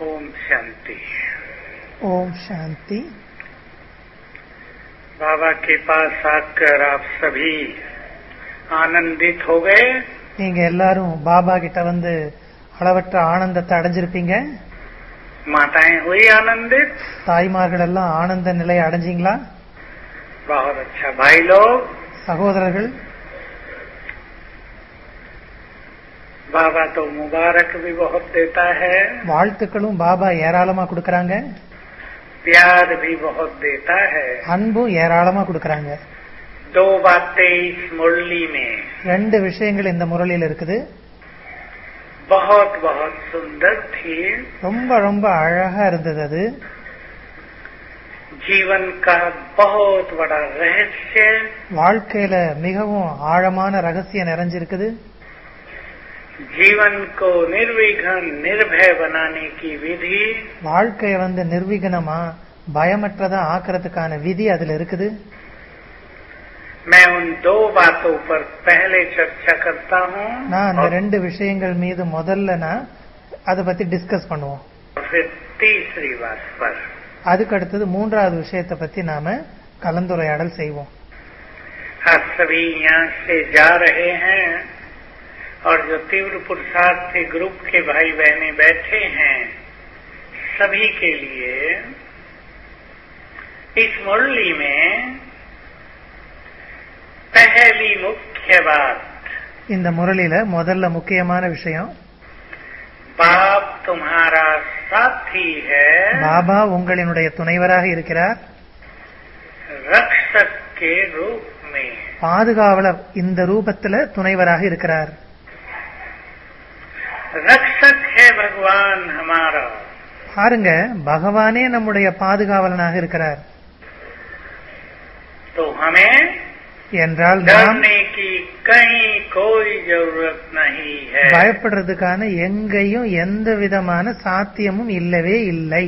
ओम शांति ओम शांति बाबा के पास आकर आप सभी आनंदित हो गए நீங்க எல்லாரும் பாபா கிட்ட வந்து அளவற்ற ஆனந்தத்தை அடைஞ்சிருப்பீங்க माताएं हुई आनंदित தாய்மார்கள் எல்லாம் ஆனந்த நிலையை அடைஞ்சீங்களா बहुत अच्छा भाई लोग சகோதரர்கள் बाबा तो मुबारक भी बहुत देता है வாழ்த்துக்களும் பாபா ஏராளமா கொடுக்கறாங்க प्यार भी बहुत देता है அன்பும் ஏராளமா கொடுக்கறாங்க दो बातें इस मुरली में ரெண்டு விஷயங்கள் இந்த முரளியில் இருக்குது बहुत बहुत सुंदर थी ரொம்ப ரொம்ப அழகா இருந்தது அது जीवन का बहुत बड़ा रहस्य வாழ்க்கையில மிகவும் ஆழமான ரகசியம் நிறைஞ்சிருக்குது जीवन को निर्विघ्न निर्भय बनाने की विधि வாழ்க்கைய வந்து நிர்விகனமா பயமற்றதா ஆக்கிறதுக்கான விதி அதுல இருக்குது मैं उन दो बातों पर पहले चर्चा करता हूँ நான் அந்த और ரெண்டு விஷயங்கள் மீது முதல்ல நான் அதை பத்தி டிஸ்கஸ் பண்ணுவோம் फिर तीसरी बात पर அதுக்கு அடுத்தது மூன்றாவது விஷயத்தை பத்தி நாம கலந்துரையாடல் செய்வோம் आप सभी यहाँ से जा रहे हैं और जो तीव्र पुरुषार्थ से ग्रुप के भाई बहने बैठे हैं सभी के लिए इस मुरली में पहली मुख्य बात இந்த முரளியில முதல்ல முக்கியமான விஷயம் बाप तुम्हारा साथी है பாபா உங்களினுடைய துணைவராக இருக்கிறார் रक्षक के रूप में பாதுகாவலர் இந்த ரூபத்துல துணைவராக இருக்கிறார் रक्षक है भगवान हमारा பாருங்க பகவானே நம்முடைய பாதுகாவலனாக இருக்கிறார் तो हमें என்றால் நாம் डरने की कहीं कोई जरूरत नहीं है பயப்படுறதுக்கான எங்கேயும் எந்த விதமான சாத்தியமும் இல்லவே இல்லை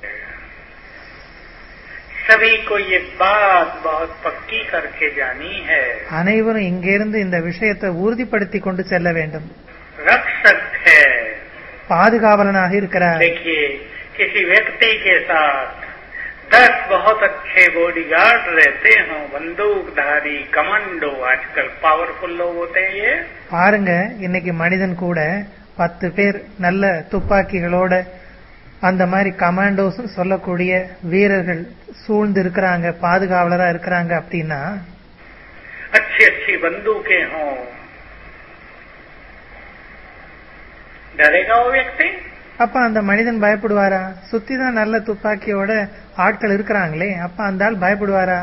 सभी को ये बात बहुत पक्की करके जानी है அனைவரும் இங்கிருந்து இந்த விஷயத்தை உறுதிப்படுத்தி கொண்டு செல்ல வேண்டும் रक्षक है பாதுகாவலனாக இருக்கிறார் देखिए किसी व्यक्ति के साथ दस बहुत अच्छे बॉडीगार्ड रहते हों बंदूकधारी कमांडो आजकल पावरफुल लोग होते हैं ये பாருங்க இன்னைக்கு மனிதன் கூட பத்து பேர் நல்ல துப்பாக்கிகளோட அந்த மாதிரி கமாண்டோஸ் சொல்லக்கூடிய வீரர்கள் சூழ்ந்து இருக்கிறாங்க பாதுகாவலரா இருக்கிறாங்க அப்படின்னா अच्छी अच्छी बंदूकें हों डरेगा वो व्यक्ति அப்ப அந்த மனிதன் பயப்படுவாரா சுத்தி தான் நல்ல துப்பாக்கியோட ஆட்கள் இருக்கிறாங்களே அப்ப அந்த ஆள் பயப்படுவாரா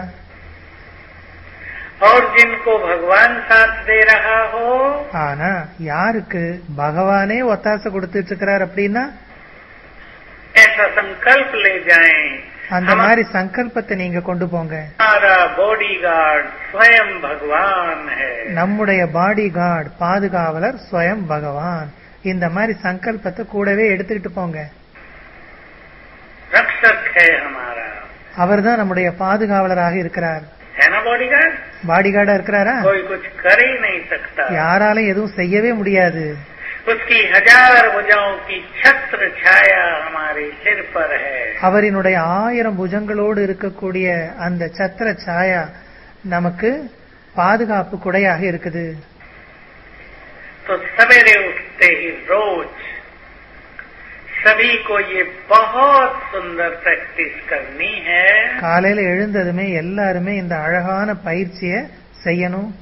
और जिनको भगवान साथ दे रहा हो ஆனா யாருக்கு பகவானே ஒத்தாசை கொடுத்துட்டு இருக்கிறார் அப்படின்னா ऐसा संकल्प ले जाएं அந்த மாதிரி சங்கல்பத்தை நீங்க கொண்டு போங்க हमारा बॉडीगार्ड स्वयं भगवान है நம்முடைய பாடி கார்டு பாதுகாவலர் ஸ்வயம் பகவான் இந்த மாதிரி சங்கல்பத்தை கூடவே எடுத்துக்கிட்டு போங்க रक्षक है हमारा அவர்தான் நம்முடைய பாதுகாவலராக இருக்கிறார் है ना बॉडीगार्ड பாடி கார்டா இருக்கிறாரா कोई कुछ कर ही नहीं सकता யாராலும் எதுவும் செய்யவே முடியாது उसकी हजार भुजाओं की छत्र छाया हमारे सिर पर है அவரினுடைய ஆயிரம் புஜங்களோடு இருக்கக்கூடிய அந்த சத்திர சாயா நமக்கு பாதுகாப்பு குடையாக இருக்குது तो सवेरे उठते ही रोज सभी को ये बहुत सुंदर प्रैक्टिस करनी है காலையில எழுந்ததுமே எல்லாருமே இந்த அழகான பயிற்சியை செய்யணும்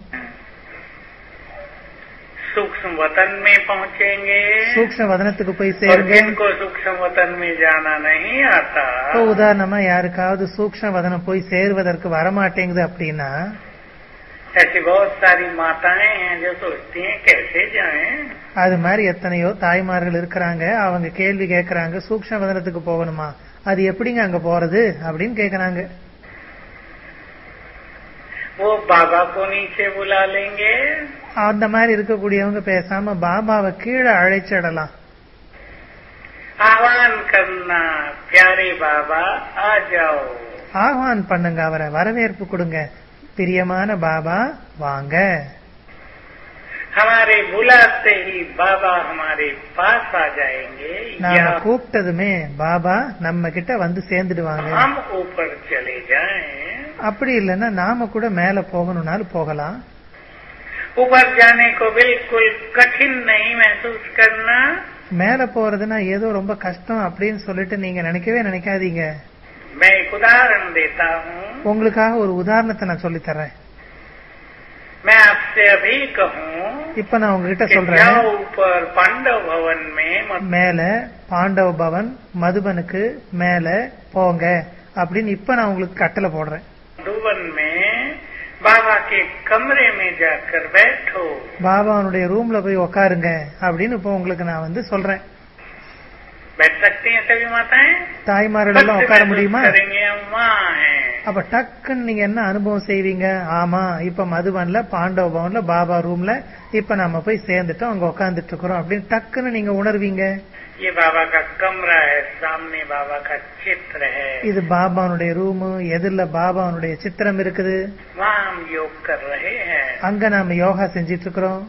सूक्ष्म वतन में पहुंचेंगे சூக்ஷ்ம வதனத்துக்கு போய் और சேருங்க जिनको सूक्ष्म वतन में जाना नहीं आता இப்போ உதாரணமா யாருக்காவது சூக்ஷ்ம வதனம் போய் சேருவதற்கு வரமாட்டேங்குது அப்படின்னா ऐसी बहुत सारी माताएं हैं जो सोचती हैं कैसे जाएं அது மாதிரி எத்தனையோ தாய்மார்கள் இருக்கிறாங்க அவங்க கேள்வி கேட்கறாங்க சூக்ஷ்ம வதனத்துக்கு போகணுமா அது எப்படிங்க அங்க போறது அப்படின்னு கேக்குறாங்க वो बाबा को नीचे बुला लेंगे அந்த மாதிரி இருக்கக்கூடியவங்க பேசாம பாபாவை கீழே அழைச்சிடலாம் आह्वान करना प्यारे बाबा आ जाओ ஆஹ்வான் பண்ணுங்க அவரை வரவேற்பு கொடுங்க பிரியமான பாபா வாங்க हमारे बुलाते ही बाबा हमारे पास आ जाएंगे நாம या கூப்பிட்டதுமே பாபா நம்ம கிட்ட வந்து சேர்ந்துடுவாங்க हम ऊपर चले जाएं அப்படி இல்லைன்னா நாம கூட மேல போகணும்னாலும் போகலாம் ऊपर जाने को बिल्कुल कठिन नहीं महसूस करना மேல போறதுன்னா ஏதோ ரொம்ப கஷ்டம் அப்படின்னு சொல்லிட்டு நீங்க நினைக்கவே நினைக்காதீங்க मैं एक उदाहरण देता हूँ உங்களுக்காக ஒரு உதாரணத்தை நான் சொல்லித் தர்றேன் मैं आपसे अभी कहूँ இப்ப நான் உங்ககிட்ட कि சொல்றேன் जाओ ऊपर पांडव भवन में मत- மேல பாண்டவ பவன் மதுபனுக்கு மேல போங்க அப்படின்னு இப்ப நான் உங்களுக்கு கட்டளை போடுறேன் मधुबन में बाबा के कमरे में जाकर बैठो பாபாவுடைய ரூம்ல போய் உக்காருங்க அப்படின்னு இப்போ உங்களுக்கு நான் வந்து சொல்றேன் बैठ सकती हैं सभी माताएं தாய்மாரெல்லாம் உட்கார महसूस முடியுமா करेंगे हम वहाँ हैं அப்ப டக்குன்னு நீங்க என்ன அனுபவம் செய்வீங்க ஆமா இப்ப மதுபன்ல பாண்டவ பவன்ல பாபா ரூம்ல இப்ப நாம போய் சேர்ந்துட்டோம் அங்க உட்கார்ந்துட்டு இருக்கிறோம் அப்படின்னு டக்குன்னு நீங்க உணர்வீங்க ये बाबा का कमरा है सामने बाबा का चित्र है இது பாபாவுடைய ரூமு எதிரில பாபாவுடைய சித்திரம் இருக்குது वहाँ हम योग कर रहे हैं அங்க நாம யோகா செஞ்சிட்டு இருக்கிறோம்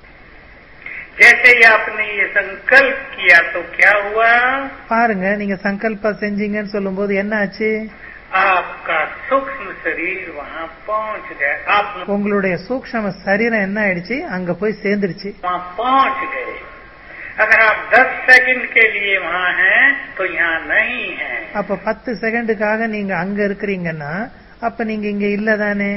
जैसे ही आपने ये संकल्प किया तो क्या हुआ பாருங்க நீங்க சங்கல்ப செஞ்சீங்கன்னு சொல்லும்போது என்ன ஆச்சு आपका सूक्ष्म शरीर वहाँ पहुँच गया आप உங்களுடைய சூக்ஷ்ம சரீரம் என்ன ஆயிடுச்சு அங்க போய் சேர்ந்துருச்சு वहाँ पहुँच गए अगर आप 10 सेकंड के लिए वहाँ हैं तो यहाँ नहीं है அப்ப பத்து செகண்டுக்காக நீங்க அங்க இருக்கிறீங்கன்னா அப்ப நீங்க இங்க இல்ல தானே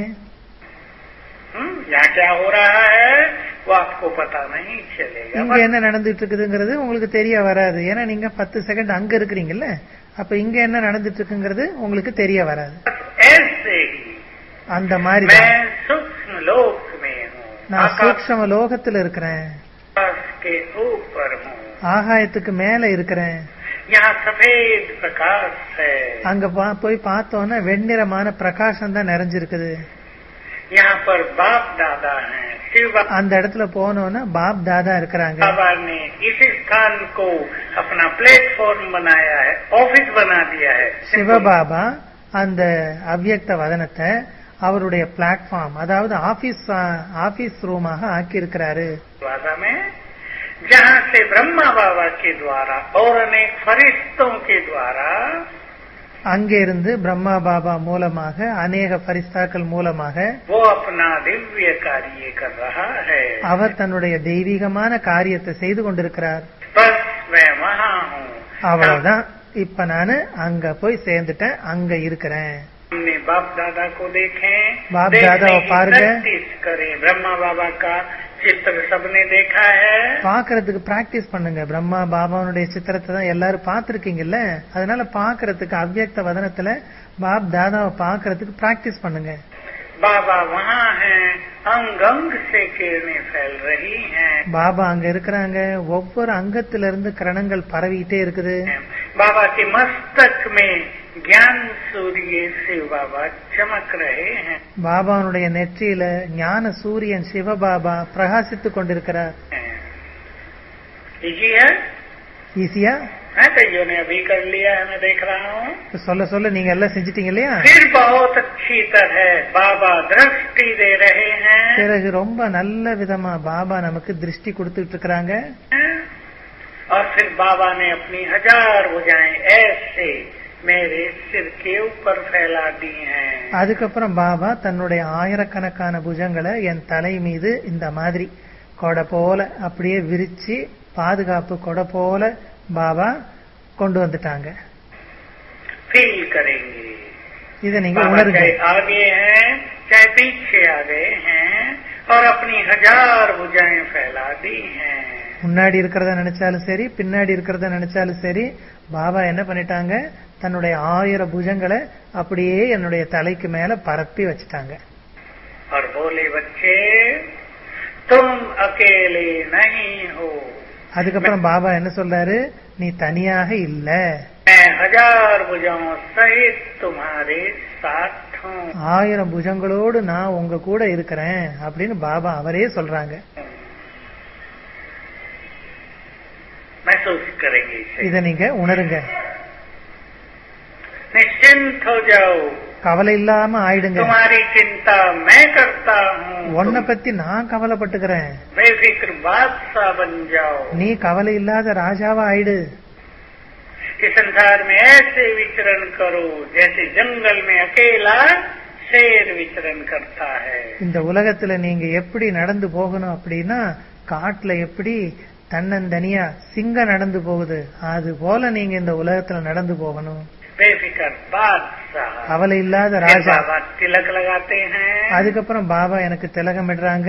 हम्म, यहाँ क्या हो रहा है वो आपको पता नहीं चलेगा இங்க என்ன நடந்துட்டு இருக்குதுங்கிறது உங்களுக்கு தெரிய வராது ஏன்னா நீங்க பத்து செகண்ட் அங்க இருக்கிறீங்கல்ல அப்ப இங்க என்ன நடந்துட்டு இருக்குங்கிறது உங்களுக்கு தெரிய வராது बस ऐसे ही அந்த மாதிரி தான். मैं सूक्ष्म लोक में हूँ நான் आकाश சூக்ஷ்ம லோகத்துல இருக்கிறேன் के ऊपर हूँ ஆகாயத்துக்கு மேல இருக்கிறேன் यहाँ सफेद प्रकाश है அங்க பா- போய் பார்த்தோன்னா வெண்ணிறமான பிரகாசம் தான் நிறைஞ்சிருக்குது यहाँ पर बाप दादा हैं शिव बाबा அந்த இடத்துல போனோன்னா பாப் தாதா இருக்கிறாங்க बाबा ने इस स्थान को अपना प्लेटफॉर्म बनाया है ऑफिस बना दिया है சிவபாபா அந்த அவ்யக்த வதனத்தை அவருடைய பிளாட்ஃபார்ம் அதாவது ஆபீஸ் ஆபீஸ் ரூமாக ஆக்கி இருக்கிறாரு भाषा में जहाँ से ब्रह्मा बाबा के द्वारा और अनेक फरिश्तों के द्वारा அங்கே இருந்து பிரம்மா பாபா மூலமாக அநேக பரிஸ்தாக்கள் மூலமாக वो अपना दिव्य कार्य कर रहा है அவர் தன்னுடைய தெய்வீகமான காரியத்தை செய்து கொண்டிருக்கிறார் बस मैं वहाँ हूँ அவ்வளவுதான் இப்ப நானு அங்க போய் சேர்ந்துட்டேன் அங்க இருக்கிறேன் हमने बाप दादा को देखें बाप देखने दादा की पार गए। प्रैक्टिस करें ब्रह्मा बाबा का चित्र सबने देखा है பாக்குறதுக்கு பிராக்டிஸ் பண்ணுங்க பிரம்மா பாபாவுடைய சித்திரத்தை தான் எல்லாரும் பார்த்திருக்கீங்கல்ல அதனால பாக்குறதுக்கு அவ்யக்த வதனத்துல பாப் தாதாவை பாக்குறதுக்கு பிராக்டிஸ் பண்ணுங்க बाबा वहाँ हैं अंग अंग से किरणें फैल रही हैं பாபா அங்க இருக்கிறாங்க ஒவ்வொரு அங்கத்தில இருந்து கிரணங்கள் பரவிட்டே இருக்குது बाबा के मस्तक में ज्ञान सूर्य शिव बाबा चमक रहे हैं பாபாவுடைய நெற்றியில ஞான சூரியன் சிவபாபா பிரகாசித்துக் கொண்டிருக்கிறார் ये है ஈஸியா हाँ, कईयों ने अभी कर लिया है मैं देख रहा हूँ சொல்ல சொல்ல நீங்க எல்லாம் செஞ்சிட்டீங்க இல்லையா फिर बहुत अच्छी तरह बाबा दृष्टि दे रहे हैं பிறகு ரொம்ப நல்ல விதமா பாபா நமக்கு திருஷ்டி கொடுத்துட்டு இருக்கிறாங்க और फिर बाबा ने अपनी हजार भुजाएं ऐसे मेरे सिर के ऊपर फैला दी हैं அதுக்கப்புறம் பாபா தன்னுடைய ஆயிரக்கணக்கான புஜங்களை என் தலை மீது இந்த மாதிரி கொடை போல அப்படியே விரிச்சு பாதுகாப்பு கொடை போல பாபா கொண்டு வந்துட்டாங்க फील करेंगे இதை நீங்க बाबा உணருங்க चाहे आगे हैं चाहे पीछे आ गए हैं और अपनी हजार भुजाएं फैला दी हैं முன்னாடி இருக்கிறத நினைச்சாலும் சரி பின்னாடி இருக்கிறத நினைச்சாலும் சரி பாபா என்ன பண்ணிட்டாங்க தன்னுடைய ஆயிரம் புஜங்களை அப்படியே என்னுடைய தலைக்கு மேல பரப்பி வச்சுட்டாங்க और बोले बच्चे तुम अकेले नहीं हो அதுக்கப்புறம் பாபா என்ன சொல்றாரு நீ தனியாக இல்ல मैं हजार भुजाओं सहित तुम्हारे साथ हूँ ஆயிரம் புஜங்களோடு நான் உங்க கூட இருக்கிறேன் அப்படின்னு பாபா அவரே சொல்றாங்க महसूस करेंगे इसे இத நீங்க உணருங்க निश्चिंत हो जाओ கவலை இல்லாம ஆயிடுங்க तुम्हारी चिंता मैं करता हूँ உன்னை तुम பத்தி நான் கவலைப்பட்டுக்கிறேன் बेफिक्र बादशाह बन जाओ நீ கவலை இல்லாத ராஜாவா ஆயிடு इस संसार में ऐसे विचरण करो जैसे जंगल में अकेला शेर विचरण करता है இந்த உலகத்துல நீங்க எப்படி நடந்து போகணும் அப்படின்னா காட்டுல எப்படி தன்னந்தனியா சிங்கம் நடந்து போகுது அது போல நீங்க இந்த உலகத்துல நடந்து போகணும் बेफिक्र बादशाह கவலை இல்லாத फिर ராஜா बाबा तिलक लगाते हैं அதுக்கப்புறம் பாபா எனக்கு திலகமிடுறாங்க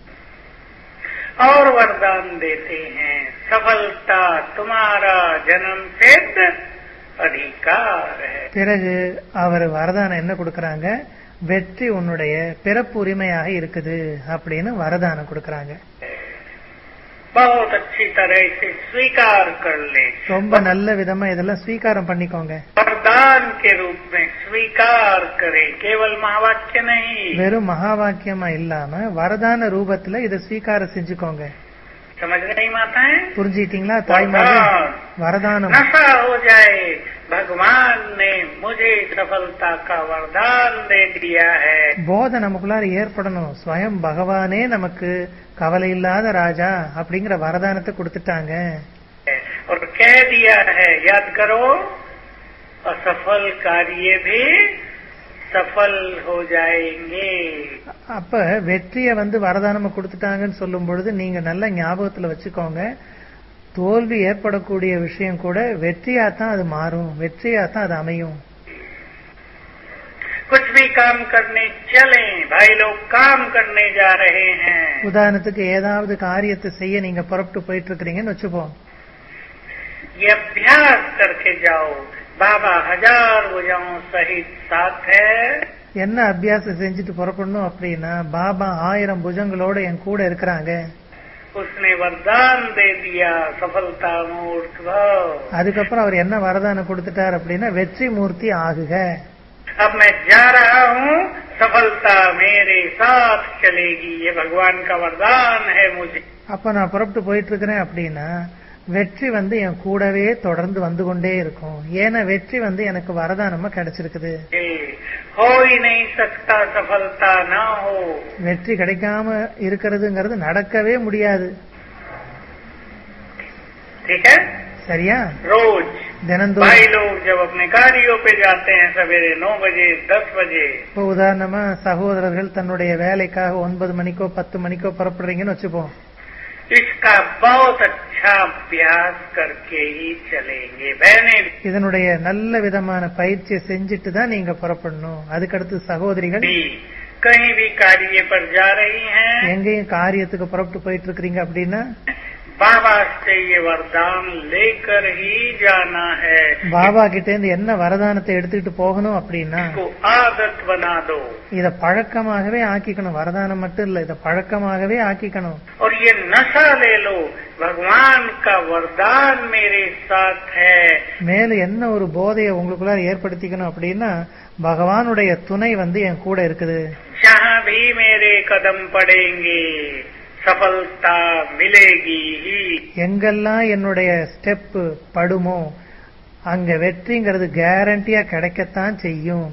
और वरदान देते हैं सफलता तुम्हारा जन्म सिद्ध अधिकार है பிறகு அவர் வரதானம் என்ன கொடுக்கறாங்க வெற்றி உன்னுடைய பிறப்பு உரிமையாக இருக்குது அப்படின்னு வரதானம் கொடுக்கறாங்க बहुत अच्छी तरह से स्वीकार कर ले ரொம்ப நல்ல விதமா இதெல்லாம் ஸ்வீகாரம் பண்ணிக்கோங்க वरदान के रूप में स्वीकार करे केवल महावाक्य नहीं வெறும் மகா வாக்கியமா இல்லாம வரதான ரூபத்துல இதை ஸ்வீகாரம் செஞ்சுக்கோங்க समझ रही माताएं புரிஞ்சுக்கிட்டீங்களா தாய்மாரே வரதானம் नशा हो जाए भगवान ने मुझे सफलता का वरदान दे दिया है போதை நமக்குள்ளார ஏற்படணும் ஸ்வயம் பகவானே நமக்கு கவலை இல்லாத ராஜா அப்படிங்கிற வரதானத்தை கொடுத்துட்டாங்க और कह दिया है याद करो असफल कार्य भी सफल हो जाएंगे அப்ப வெற்றியை வந்து வரதானமா கொடுத்துட்டாங்கன்னு சொல்லும் பொழுது நீங்க நல்ல ஞாபகத்துல வச்சுக்கோங்க தோல்வி ஏற்படக்கூடிய விஷயம் கூட வெற்றியா தான் அது மாறும் வெற்றியா தான் அது அமையும் कुछ भी काम करने चलें भाई लोग काम करने जा रहे हैं உதாரணத்துக்கு ஏதாவது காரியத்தை செய்ய நீங்க புறப்பட்டு போயிட்டு இருக்கிறீங்கன்னு வச்சுப்போம் ये अभ्यास करके जाओ बाबा हजार भुजाओं सहित साथ है என்ன அபியாசம் செஞ்சுட்டு புறப்படணும் அப்படின்னா பாபா ஆயிரம் புஜங்களோட என் கூட இருக்கிறாங்க उसने वरदान दे दिया सफलता मूर्त भव அதுக்கப்புறம் அவர் என்ன வரதானம் கொடுத்துட்டார் அப்படின்னா வெற்றி மூர்த்தி ஆகுக अब मैं जा रहा हूँ सफलता मेरे साथ चलेगी ये भगवान का वरदान है मुझे அப்ப நான் புறப்பட்டு போயிட்டு இருக்கிறேன் அப்படின்னா வெற்றி வந்து என் கூடவே தொடர்ந்து வந்து கொண்டே இருக்கும் ஏன்னா வெற்றி வந்து எனக்கு வரதானமா கிடைச்சிருக்குது हो ही नहीं सकता सफलता ना हो வெற்றி கிடைக்காம இருக்கிறதுங்கிறது நடக்கவே முடியாது ठीक है சரியா रोज தினந்தோறும் भाई लोग जब अपने कार्यों पे जाते हैं सवेरे नौ बजे दस बजे இப்போ உதாரணமா சகோதரர்கள் தன்னுடைய வேலைக்காக ஒன்பது மணிக்கோ பத்து மணிக்கோ புறப்படுறீங்கன்னு வச்சுப்போம் इसका बहुत अच्छा अभ्यास करके ही चलेंगे बहने இதனுடைய நல்ல விதமான பயிற்சியை செஞ்சுட்டு தான் நீங்க புறப்படணும் அதுக்கடுத்து சகோதரிகள் भी कहीं भी कार्य पर जा रही हैं எங்கேயும் காரியத்துக்கு புறப்பட்டு போயிட்டு இருக்கிறீங்க அப்படின்னா बाबा से ये वरदान लेकर ही जाना है பாபா கிட்ட இருந்து என்ன வரதானத்தை எடுத்துக்கிட்டு போகணும் அப்படின்னா इसको आदत बना दो இத பழக்கமாகவே ஆக்கிக்கணும் வரதானம் மட்டும் இல்ல இத பழக்கமாகவே ஆக்கிக்கணும் और ये नशा ले लो भगवान का वरदान मेरे साथ है மேலும் என்ன ஒரு போதையை உங்களுக்குள்ளார ஏற்படுத்திக்கணும் அப்படின்னா பகவானுடைய துணை வந்து என் கூட இருக்குது जहाँ भी मेरे कदम पड़ेंगे सफलता मिलेगी ही எங்கெல்லாம் என்னுடைய ஸ்டெப் படுமோ அங்க வெற்றிங்கிறது கேரண்டியா கிடைக்கத்தான் செய்யும்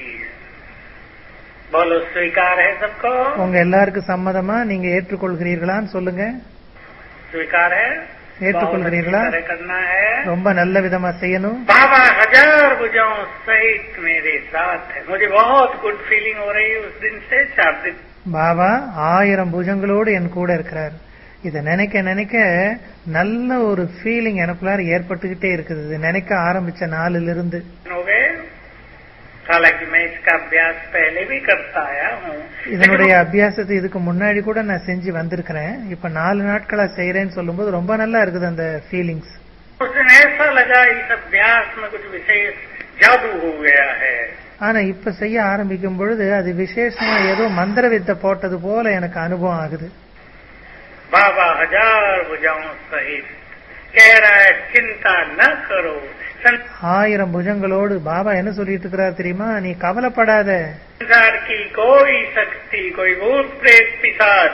बोलो स्वीकार है सबको உங்க எல்லாருக்கும் சம்மதமா நீங்க ஏற்றுக்கொள்கிறீர்களான்னு சொல்லுங்க स्वीकार है ஏற்றுக்கொள்கிறீர்களா बहुत अच्छी तरह करना है ரொம்ப நல்ல விதமா செய்யணும் बाबा हजार भुजाओं सहित मेरे साथ है मुझे बहुत गुड फीलिंग हो रही है उस दिन से चार दिन பாபா ஆயிரம் புஜங்களோடு என் கூட இருக்கிறார் இத நினைக்க நினைக்க நல்ல ஒரு ஃபீலிங் எனக்குள்ளார ஏற்பட்டுக்கிட்டே இருக்குது இது நினைக்க ஆரம்பிச்ச நாளிலிருந்து இருந்து हो गए हालांकि मैं इसका अभ्यास पहले भी करता आया हूँ இதனுடைய அபியாசத்தை இதுக்கு முன்னாடி கூட நான் செஞ்சு வந்திருக்கிறேன் இப்ப நாலு நாட்களா செய்யறேன்னு சொல்லும்போது ரொம்ப நல்லா இருக்குது அந்த ஃபீலிங்ஸ் उस दिन ऐसा लगा इस अभ्यास में कुछ विशेष जादू हो गया है ஆனா இப்ப செய்ய ஆரம்பிக்கும் பொழுது அது விசேஷமா ஏதோ மந்திர வித்தை போட்டது போல எனக்கு அனுபவம் ஆகுது बाबा हजार भुजाओं सहित कह रहा है चिंता न करो ஆயிரம் புஜங்களோடு பாபா என்ன சொல்லிட்டு இருக்கிறார் தெரியுமா நீ கவலைப்படாத संसार की कोई शक्ति कोई भूत प्रेत पिशाच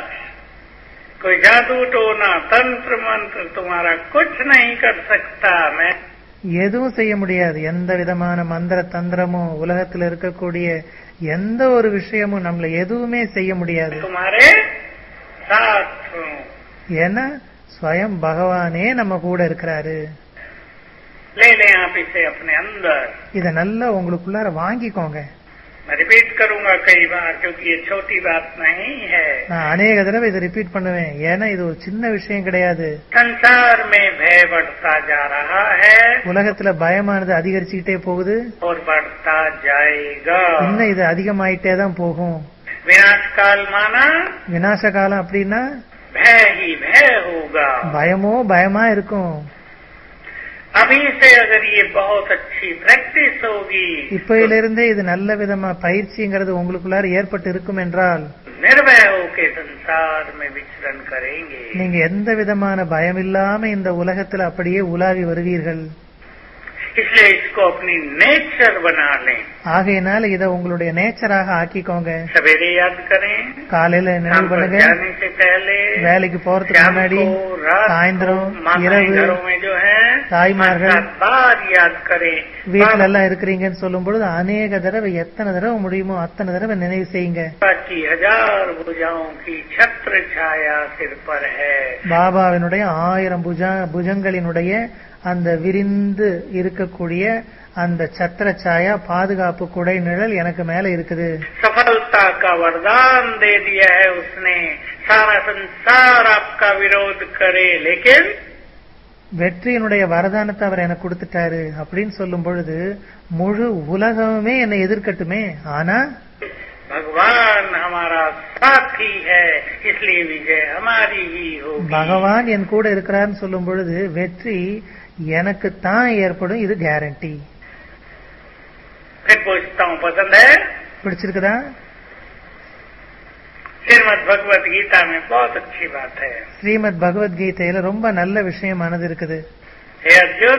कोई जादू टोना तंत्र मंत्र तुम्हारा कुछ नहीं कर सकता मैं எதுவும் செய்ய முடியாது எந்த விதமான மந்திர தந்திரமும் உலகத்தில் இருக்கக்கூடிய எந்த ஒரு விஷயமும் நம்மள எதுவுமே செய்ய முடியாது तुम्हारे साथ हूँ ஏன்னா ஸ்வயம் பகவானே நம்ம கூட இருக்கிறாரு ले लें आप इसे अपने अंदर இத நல்லா உங்களுக்குள்ளார வாங்கிக்கோங்க मैं रिपीट करूंगा कई बार क्योंकि ये छोटी बात नहीं है நான் அநேக தடவை இதை ரிப்பீட் பண்ணுவேன் ஏன்னா இது ஒரு சின்ன விஷயம் கிடையாது संसार में भय बढ़ता जा रहा है உலகத்துல பயமானது அதிகரிச்சுக்கிட்டே போகுது और बढ़ता जाएगा இன்னும் இது அதிகமாயிட்டே தான் போகும் विनाश काल माना விநாச காலம் அப்படின்னா भय ही भय होगा பயமோ பயமா இருக்கும் अभी से अगर ये बहुत अच्छी प्रैक्टिस होगी இப்பையில இருந்தே இது நல்ல விதமா பயிற்சிங்கிறது உங்களுக்குள்ளார ஏற்பட்டு இருக்கும் என்றால் निर्भय होके संसार में विचरण करेंगे நீங்க எந்த விதமான பயம் இல்லாம இந்த உலகத்துல அப்படியே உலாவி வருவீர்கள் इसलिए इसको अपनी नेचर बना लें ஆகையினால இத உங்களுடைய நேச்சராக ஆக்கிக்கோங்க सवेरे याद करें காலையில நினைவு शाम पर பண்ணுங்க जाने से पहले வேலைக்கு போறதுக்கு शाम முன்னாடி को रात சாயந்தரம் को माताएं இரவு घरों में जो है தாய்மார்கள் पांच सात बार याद करें வீட்டுல எல்லாம் இருக்கிறீங்கன்னு சொல்லும் பொழுது அநேக தடவை எத்தனை தடவை முடியுமோ அத்தனை தடவை நினைவு செய்யுங்க बाबा की हजार भुजाओं की छत्र छाया सिर पर है பாபாவினுடைய ஆயிரம் புஜா புஜங்களினுடைய அந்த விரிந்து இருக்கக்கூடிய அந்த சத்திர சாயா பாதுகாப்பு குடை நிழல் எனக்கு மேல இருக்குது सफलता का वरदान दे दिया है उसने सारा संसार आपका विरोध करे लेकिन வெற்றியினுடைய வரதானத்தை அவர் எனக்கு கொடுத்துட்டாரு அப்படின்னு சொல்லும் பொழுது முழு உலகமே என்னை எதிர்க்கட்டுமே ஆனா भगवान हमारा साथी है इसलिए विजय हमारी ही होगी பகவான் என் கூட இருக்கிறார்னு சொல்லும் பொழுது வெற்றி எனக்கு தான் ஏற்படும் இது கேரண்டி फिर पूछता हूँ पसंद है பிடிச்சிருக்குதா श्रीमद भगवत गीता में बहुत अच्छी बात है ஸ்ரீமத் பகவத்கீதையில ரொம்ப நல்ல விஷயமானது இருக்குது हे अर्जुन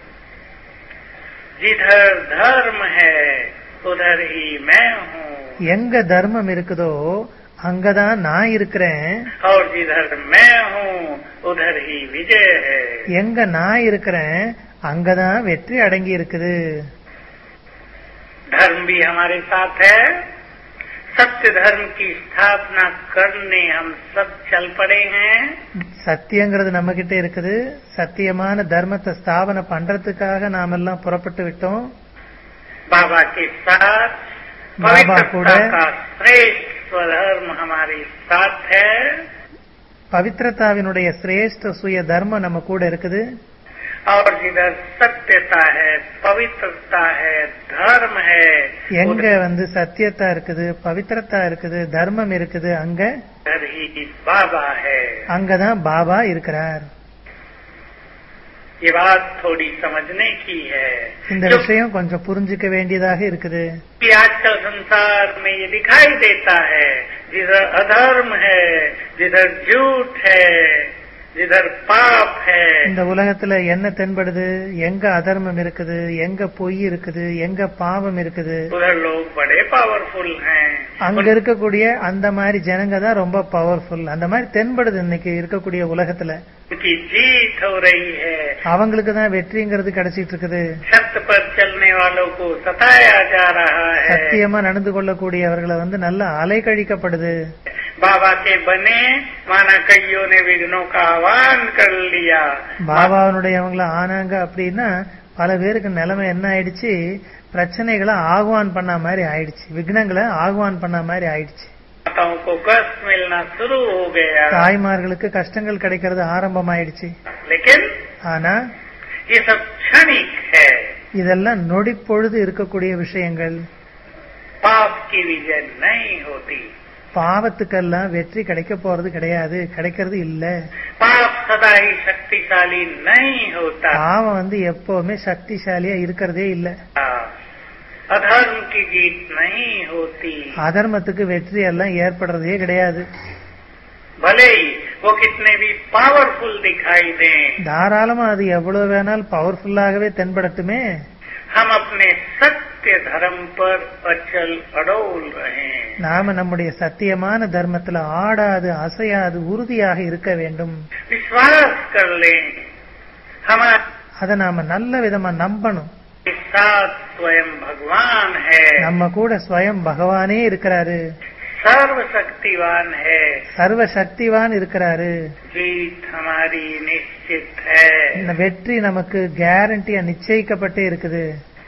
जिधर धर्म है उधर ही मैं हूँ எங்க தர்மம் இருக்குதோ அங்கதான் நான் இருக்கிறேன் और जिधर मैं हूँ उधर ही विजय है எங்க நான் இருக்கிறேன் அங்கதான் வெற்றி அடங்கி இருக்குது धर्म भी हमारे साथ है सत्य धर्म की स्थापना करने हम सब चल पड़े हैं சத்தியங்கிறது நம்ம கிட்ட இருக்குது சத்தியமான தர்மத்தை ஸ்தாபனை பண்றதுக்காக நாம எல்லாம் புறப்பட்டு விட்டோம் बाबा के साथ बाबा पवित्रता கூட- का श्रेष्ठ स्वधर्म हमारे साथ है பவித்ரதாவினுடைய சிரேஷ்ட சுய தர்மம் நம்ம கூட இருக்குது और जिधर सत्यता है पवित्रता है धर्म है எங்க வந்து சத்தியத்தா இருக்குது பவித்ரத்தா இருக்குது தர்மம் இருக்குது அங்க उधर ही बाबा है அங்கதான் பாபா இருக்கிறார் ये बात थोड़ी समझने की है இந்த जो விஷயம் கொஞ்சம் புரிஞ்சுக்க வேண்டியதாக இருக்குது कि आजकल संसार में ये दिखाई देता है जिधर अधर्म है जिधर झूठ है जिधर पाप है இந்த உலகத்துல என்ன தென்படுது எங்க அதர்மம் இருக்குது எங்க பொய் இருக்குது எங்க பாவம் இருக்குது उधर लोग बड़े पावरफुल हैं அங்க இருக்கக்கூடிய அந்த மாதிரி ஜனங்க தான் ரொம்ப பவர்ஃபுல் அந்த மாதிரி தென்படுது இன்னைக்கு இருக்கக்கூடிய உலகத்துல उनकी जीत हो रही है அவங்களுக்கு தான் வெற்றிங்கிறது கிடைச்சிட்டு இருக்குது सत्य पर चलने वालों को सताया जा रहा है சத்தியமா நடந்து கொள்ளக்கூடியவர்களை வந்து நல்லா அலைக்கழிக்கப்படுது बाबा के बने माना कईयों ने विघ्नों का आह्वान कर लिया பாபாவனுடையவங்கள ஆனாங்க அப்படின்னா பல பேருக்கு நிலைமை என்ன ஆயிடுச்சு பிரச்சனைகளை ஆகுவான் பண்ண மாதிரி ஆயிடுச்சு விக்னங்களை ஆகுவான் பண்ண மாதிரி ஆயிடுச்சு माताओं को कष्ट मिलना शुरू हो गया தாய்மார்களுக்கு கஷ்டங்கள் கிடைக்கிறது ஆரம்பமாயிடுச்சு लेकिन ஆனா ये सब क्षणिक है இதெல்லாம் நொடி பொழுது இருக்கக்கூடிய விஷயங்கள் पाप की विजय नहीं होती பாவத்துக்கெல்லாம் வெற்றி கிடைக்க போறது கிடையாது கிடைக்கிறது இல்ல पाप सदा ही शक्तिशाली नहीं होता பாவம் வந்து எப்பவுமே சக்திசாலியா இருக்கிறதே இல்ல अधर्म की जीत नहीं होती அதர்மத்துக்கு வெற்றி எல்லாம் ஏற்படுறதே கிடையாது भले ही वो कितने भी पावरफुल दिखाई दें தாராளமா அது எவ்வளவு வேணாலும் பவர்ஃபுல்லாகவே தென்படட்டுமே हम अपने सत्य धर्म पर अचल अडोल रहें நாம நம்முடைய சத்தியமான தர்மத்துல ஆடாது அசையாது உறுதியாக இருக்க வேண்டும் विश्वास कर लें हमारा அதை நாம நல்ல விதமா நம்பணும் के साथ स्वयं भगवान है நம்ம கூட ஸ்வயம் பகவானே இருக்கிறாரு सर्वशक्तिवान है சர்வ சக்திவான் இருக்கிறாரு जीत हमारी निश्चित है இந்த வெற்றி நமக்கு கேரண்டியா நிச்சயிக்கப்பட்டே இருக்குது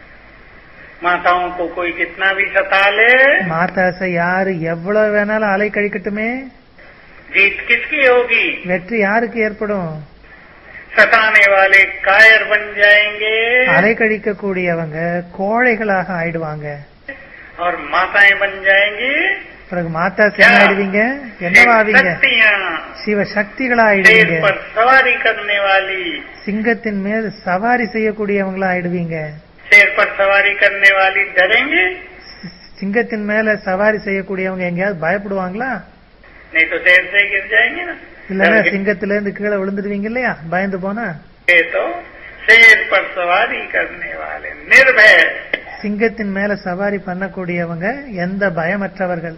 माताओं को कोई कितना भी सता ले மாதாசை யாரு எவ்வளவு வேணாலும் அலை கழிக்கட்டுமே जीत किसकी होगी வெற்றி யாருக்கு ஏற்படும் सताने वाले कायर बन जाएंगे அலை கழிக்க கூடியவங்க கோழைகளாக ஆயிடுவாங்க और माताएं बन जाएंगी பிறகு மாதாசை என்ன ஆயிடுவீங்க என்னவாவீங்க शक्तियां சிவ சக்திகளா शेर ஆயிடுவீங்க पर सवारी करने वाली சிங்கத்தின் மேல் சவாரி செய்யக்கூடியவங்களா ஆயிடுவீங்க शेर पर सवारी करने वाली डरेंगे சிங்கத்தின் மேல சவாரி செய்யக்கூடியவங்க எங்கேயாவது பயப்படுவாங்களா नहीं तो शेर से गिर जाएंगे ना இல்லன்னா डर சிங்கத்துல இருந்து கீழே விழுந்துடுவீங்க இல்லையா பயந்து போனா के तो शेर पर सवारी करने वाले निर्भय சிங்கத்தின் மேல சவாரி பண்ணக்கூடியவங்க எந்த பயமற்றவர்கள்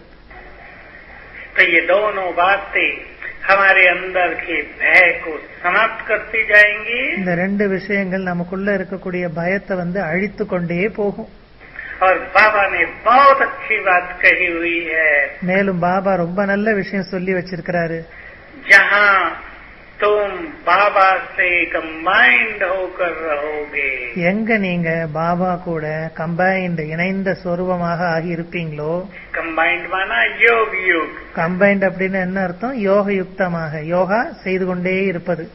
तो ये दोनों बातें हमारे अंदर के भय को समाप्त करती जाएंगी இந்த ரெண்டு விஷயங்கள் நமக்குள்ள இருக்கக்கூடிய பயத்தை வந்து அழித்து கொண்டே போகும் और बाबा ने बहुत अच्छी बात कही हुई है மேலும் பாபா ரொம்ப நல்ல விஷயம் சொல்லி வச்சிருக்கிறாரு जहाँ तुम बाबा से कंबाइंड होकर रहोगे எங்க நீங்க பாபா கூட கம்பைன்ட் இணைந்த சொரூபமாக ஆகி இருப்பீங்களோ कंबाइंड माना योग युग கம்பைன்ட் அப்படின்னு என்ன அர்த்தம் யோக யுக்தமாக யோகா செய்து கொண்டே இருப்பது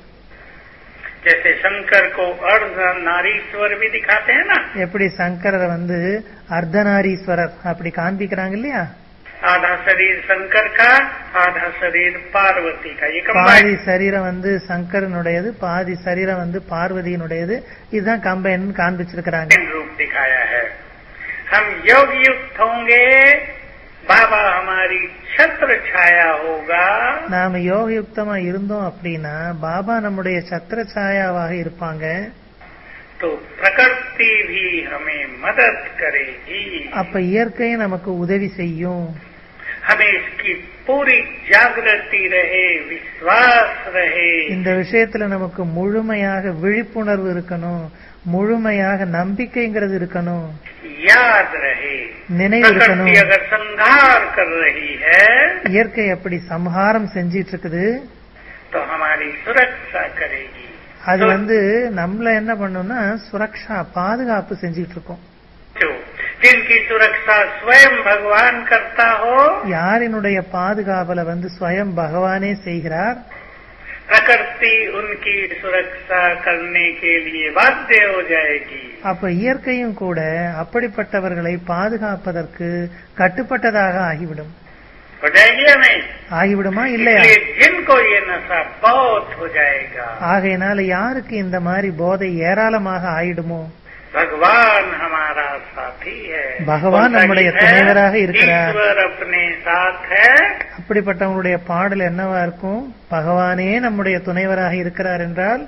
जैसे शंकर को अर्ध नारीश्वर भी दिखाते हैं ना எப்படி சங்கரரை வந்து அர்த்தநாரீஸ்வரர் அப்படி காண்பிக்கிறாங்க இல்லையா आधा शरीर शंकर का आधा शरीर पार्वती का ये பாதி कंबाइंड சரீரம் வந்து சங்கரனுடையது பாதி சரீரம் வந்து பார்வதியினுடையது இதுதான் கம்பைன் காண்பிச்சிருக்கிறாங்க रूप दिखाया है हम योग युक्त होंगे बाबा हमारी छत्र छाया होगा நாம யோக யுக்தமா இருந்தோம் அப்படின்னா பாபா நம்முடைய சத்திர சாயாவாக இருப்பாங்க तो प्रकृति भी हमें मदद करेगी அப்ப இயற்கையும் நமக்கு உதவி செய்யும் हमें इसकी पूरी जागृति रहे विश्वास रहे இந்த விஷயத்துல நமக்கு முழுமையாக விழிப்புணர்வு இருக்கணும் முழுமையாக நம்பிக்கைங்கிறது இருக்கணும் याद रहे நினைவு प्रकृति இருக்கணும் अगर संहार कर रही है இயற்கை அப்படி சம்ஹாரம் செஞ்சிட்டு இருக்குது तो हमारी सुरक्षा करेगी அது வந்து நம்மள என்ன பண்ணும்னா சுரக்ஷா பாதுகாப்பு செஞ்சிட்டு இருக்கோம் जो जिनकी सुरक्षा स्वयं भगवान करता हो யாரினுடைய பாதுகாவலை வந்து ஸ்வயம் பகவானே செய்கிறார் प्रकृति उनकी सुरक्षा करने के लिए बाध्य हो जाएगी அப்ப இயற்கையும் கூட அப்படிப்பட்டவர்களை பாதுகாப்பதற்கு கட்டுப்பட்டதாக ஆகிவிடும் हो जाएगी या नहीं ஆகிவிடுமா இல்லையா इसलिए जिनको ये नशा बहुत हो जाएगा ஆகையினால யாருக்கு இந்த மாதிரி போதை ஏராளமாக ஆயிடுமோ भगवान हमारा साथी है भगवान कौन सा நம்முடைய गीत है? துணைவராக இருக்கிறார். ईश्वर अपने साथ है அப்படிப்பட்டவங்களுடைய பாடல் என்னவா இருக்கும் பகவானே நம்முடைய துணைவராக இருக்கிறார் என்றால்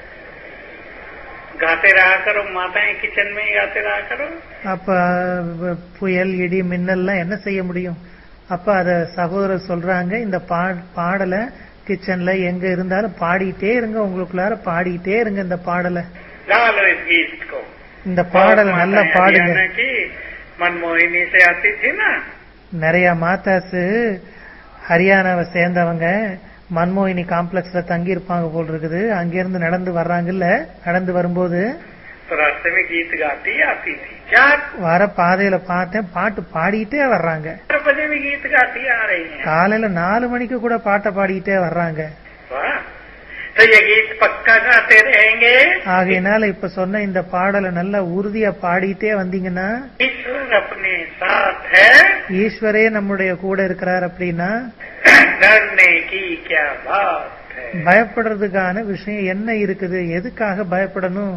गाते रहा करो माताएं किचन में ही गाते रहा करो அப்ப வ- புயல் இடி மின்னல்லாம் என்ன செய்ய முடியும் அப்ப அத சகோதரர் சொல்றாங்க இந்த பா- பாடலை கிச்சன்ல எங்க இருந்தாலும் பாடிட்டே இருங்க உங்களுக்குள்ளார பாடிட்டே இருங்க இந்த பாடலை गा लो इस गीत को இந்த பாடலை बहुत நல்லா माताएं பாடுங்க हरियाणा की मनमोहिनी से आती थी ना நிறைய மாதாசு ஹரியானாவை சேர்ந்தவங்க மன்மோகினி காம்ப்ளெக்ஸ்ல தங்கி இருப்பாங்க போல் இருக்குது அங்கிருந்து நடந்து வர்றாங்கல்ல நடந்து வரும்போது तो रास्ते में गीत गाती आती थी चार வர பாதையில பார்த்தேன் பாட்டு பாடிட்டே வர்றாங்க बजे भी गीत गाती आ रही हैं காலையில நாலு மணிக்கு கூட பாட்டை பாடிட்டே வர்றாங்க वाह तो ये गीत पक्का गाते रहेंगे ஆகையினால இப்ப சொன்ன இந்த பாடலை நல்லா உறுதியா பாடிட்டே வந்தீங்கன்னா ईश्वर अपने साथ है ஈஸ்வரே நம்முடைய கூட இருக்கிறார் அப்படின்னா डरने की क्या बात है பயப்படுறதுக்கான விஷயம் என்ன இருக்குது எதுக்காக பயப்படணும்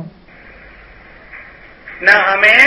न हमें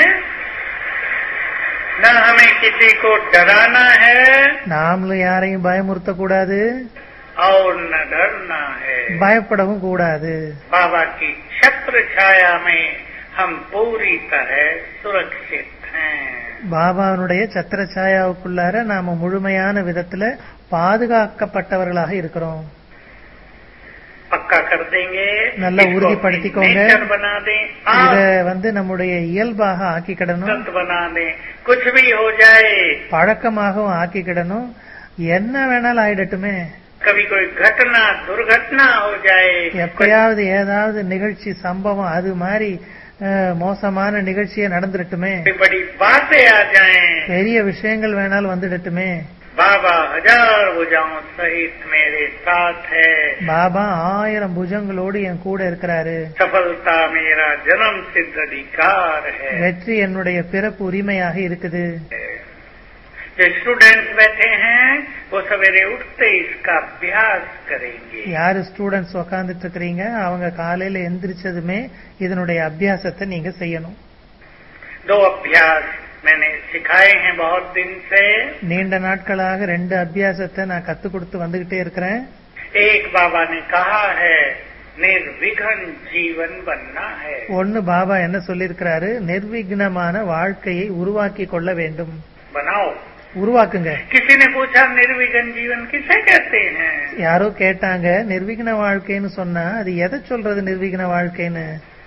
न हमें किसी को डराना है நாமளும் யாரையும் பயமுறுத்தக்கூடாது और न डरना है பயப்படவும் கூடாது बाबा की छत्र छाया में हम पूरी तरह सुरक्षित हैं பாபாவுடைய சத்திர சாயாவுக்குள்ளார நாம முழுமையான விதத்துல பாதுகாக்கப்பட்டவர்களாக இருக்கிறோம் पक्का कर देंगे நல்லா इसको உறுதிப்படுத்திக்கோங்க. नेचर बना दें இத आप வந்து நம்முடைய இயல்பாக ஆக்கிக்கிடணும் संत बना दें कुछ भी हो जाए பழக்கமாகவும் ஆக்கிக்கிடணும் என்ன வேணாலும் ஆயிடட்டுமே कभी कोई घटना दुर्घटना हो जाए எப்பயாவது ஏதாவது நிகழ்ச்சி சம்பவம் அது மாதிரி அஹ், மோசமான நிகழ்ச்சியே நடந்துடட்டுமே कोई बड़ी बातें आ जाएं பெரிய விஷயங்கள் வேணாலும் வந்துடட்டுமே बाबा हजार भुजाओं सहित मेरे साथ है பாபா ஆயிரம் புஜங்களோடு என் கூட இருக்கிறாரு सफलता मेरा जन्म सिद्ध अधिकार है வெற்றி என்னுடைய பிறப்பு உரிமையாக இருக்குது जो स्टूडेंट्स बैठे हैं वो सवेरे उठते इसका अभ्यास करेंगे யாரு ஸ்டூடெண்ட்ஸ் உக்காந்துட்டு இருக்கிறீங்க அவங்க காலையில எந்திரிச்சதுமே இதனுடைய அபியாசத்தை நீங்க செய்யணும் दो अभ्यास मैंने सिखाए हैं बहुत दिन से நீண்ட நாட்களாக ரெண்டு அபியாசத்தை நான் கத்துக் கொடுத்து வந்துகிட்டே இருக்கிறேன் एक बाबा ने कहा है निर्विघ्न जीवन बनना है ஒன்னு பாபா என்ன சொல்லியிருக்கிறாரு நிர்விக்னமான வாழ்க்கையை உருவாக்கி கொள்ள வேண்டும் बनाओ உருவாக்குங்க किसी ने पूछा निर्विघ्न जीवन किसे कहते हैं யாரோ கேட்டாங்க நிர்விக்ன வாழ்க்கைன்னு சொன்னா அது எதை சொல்றது நிர்விக்ன வாழ்க்கைன்னு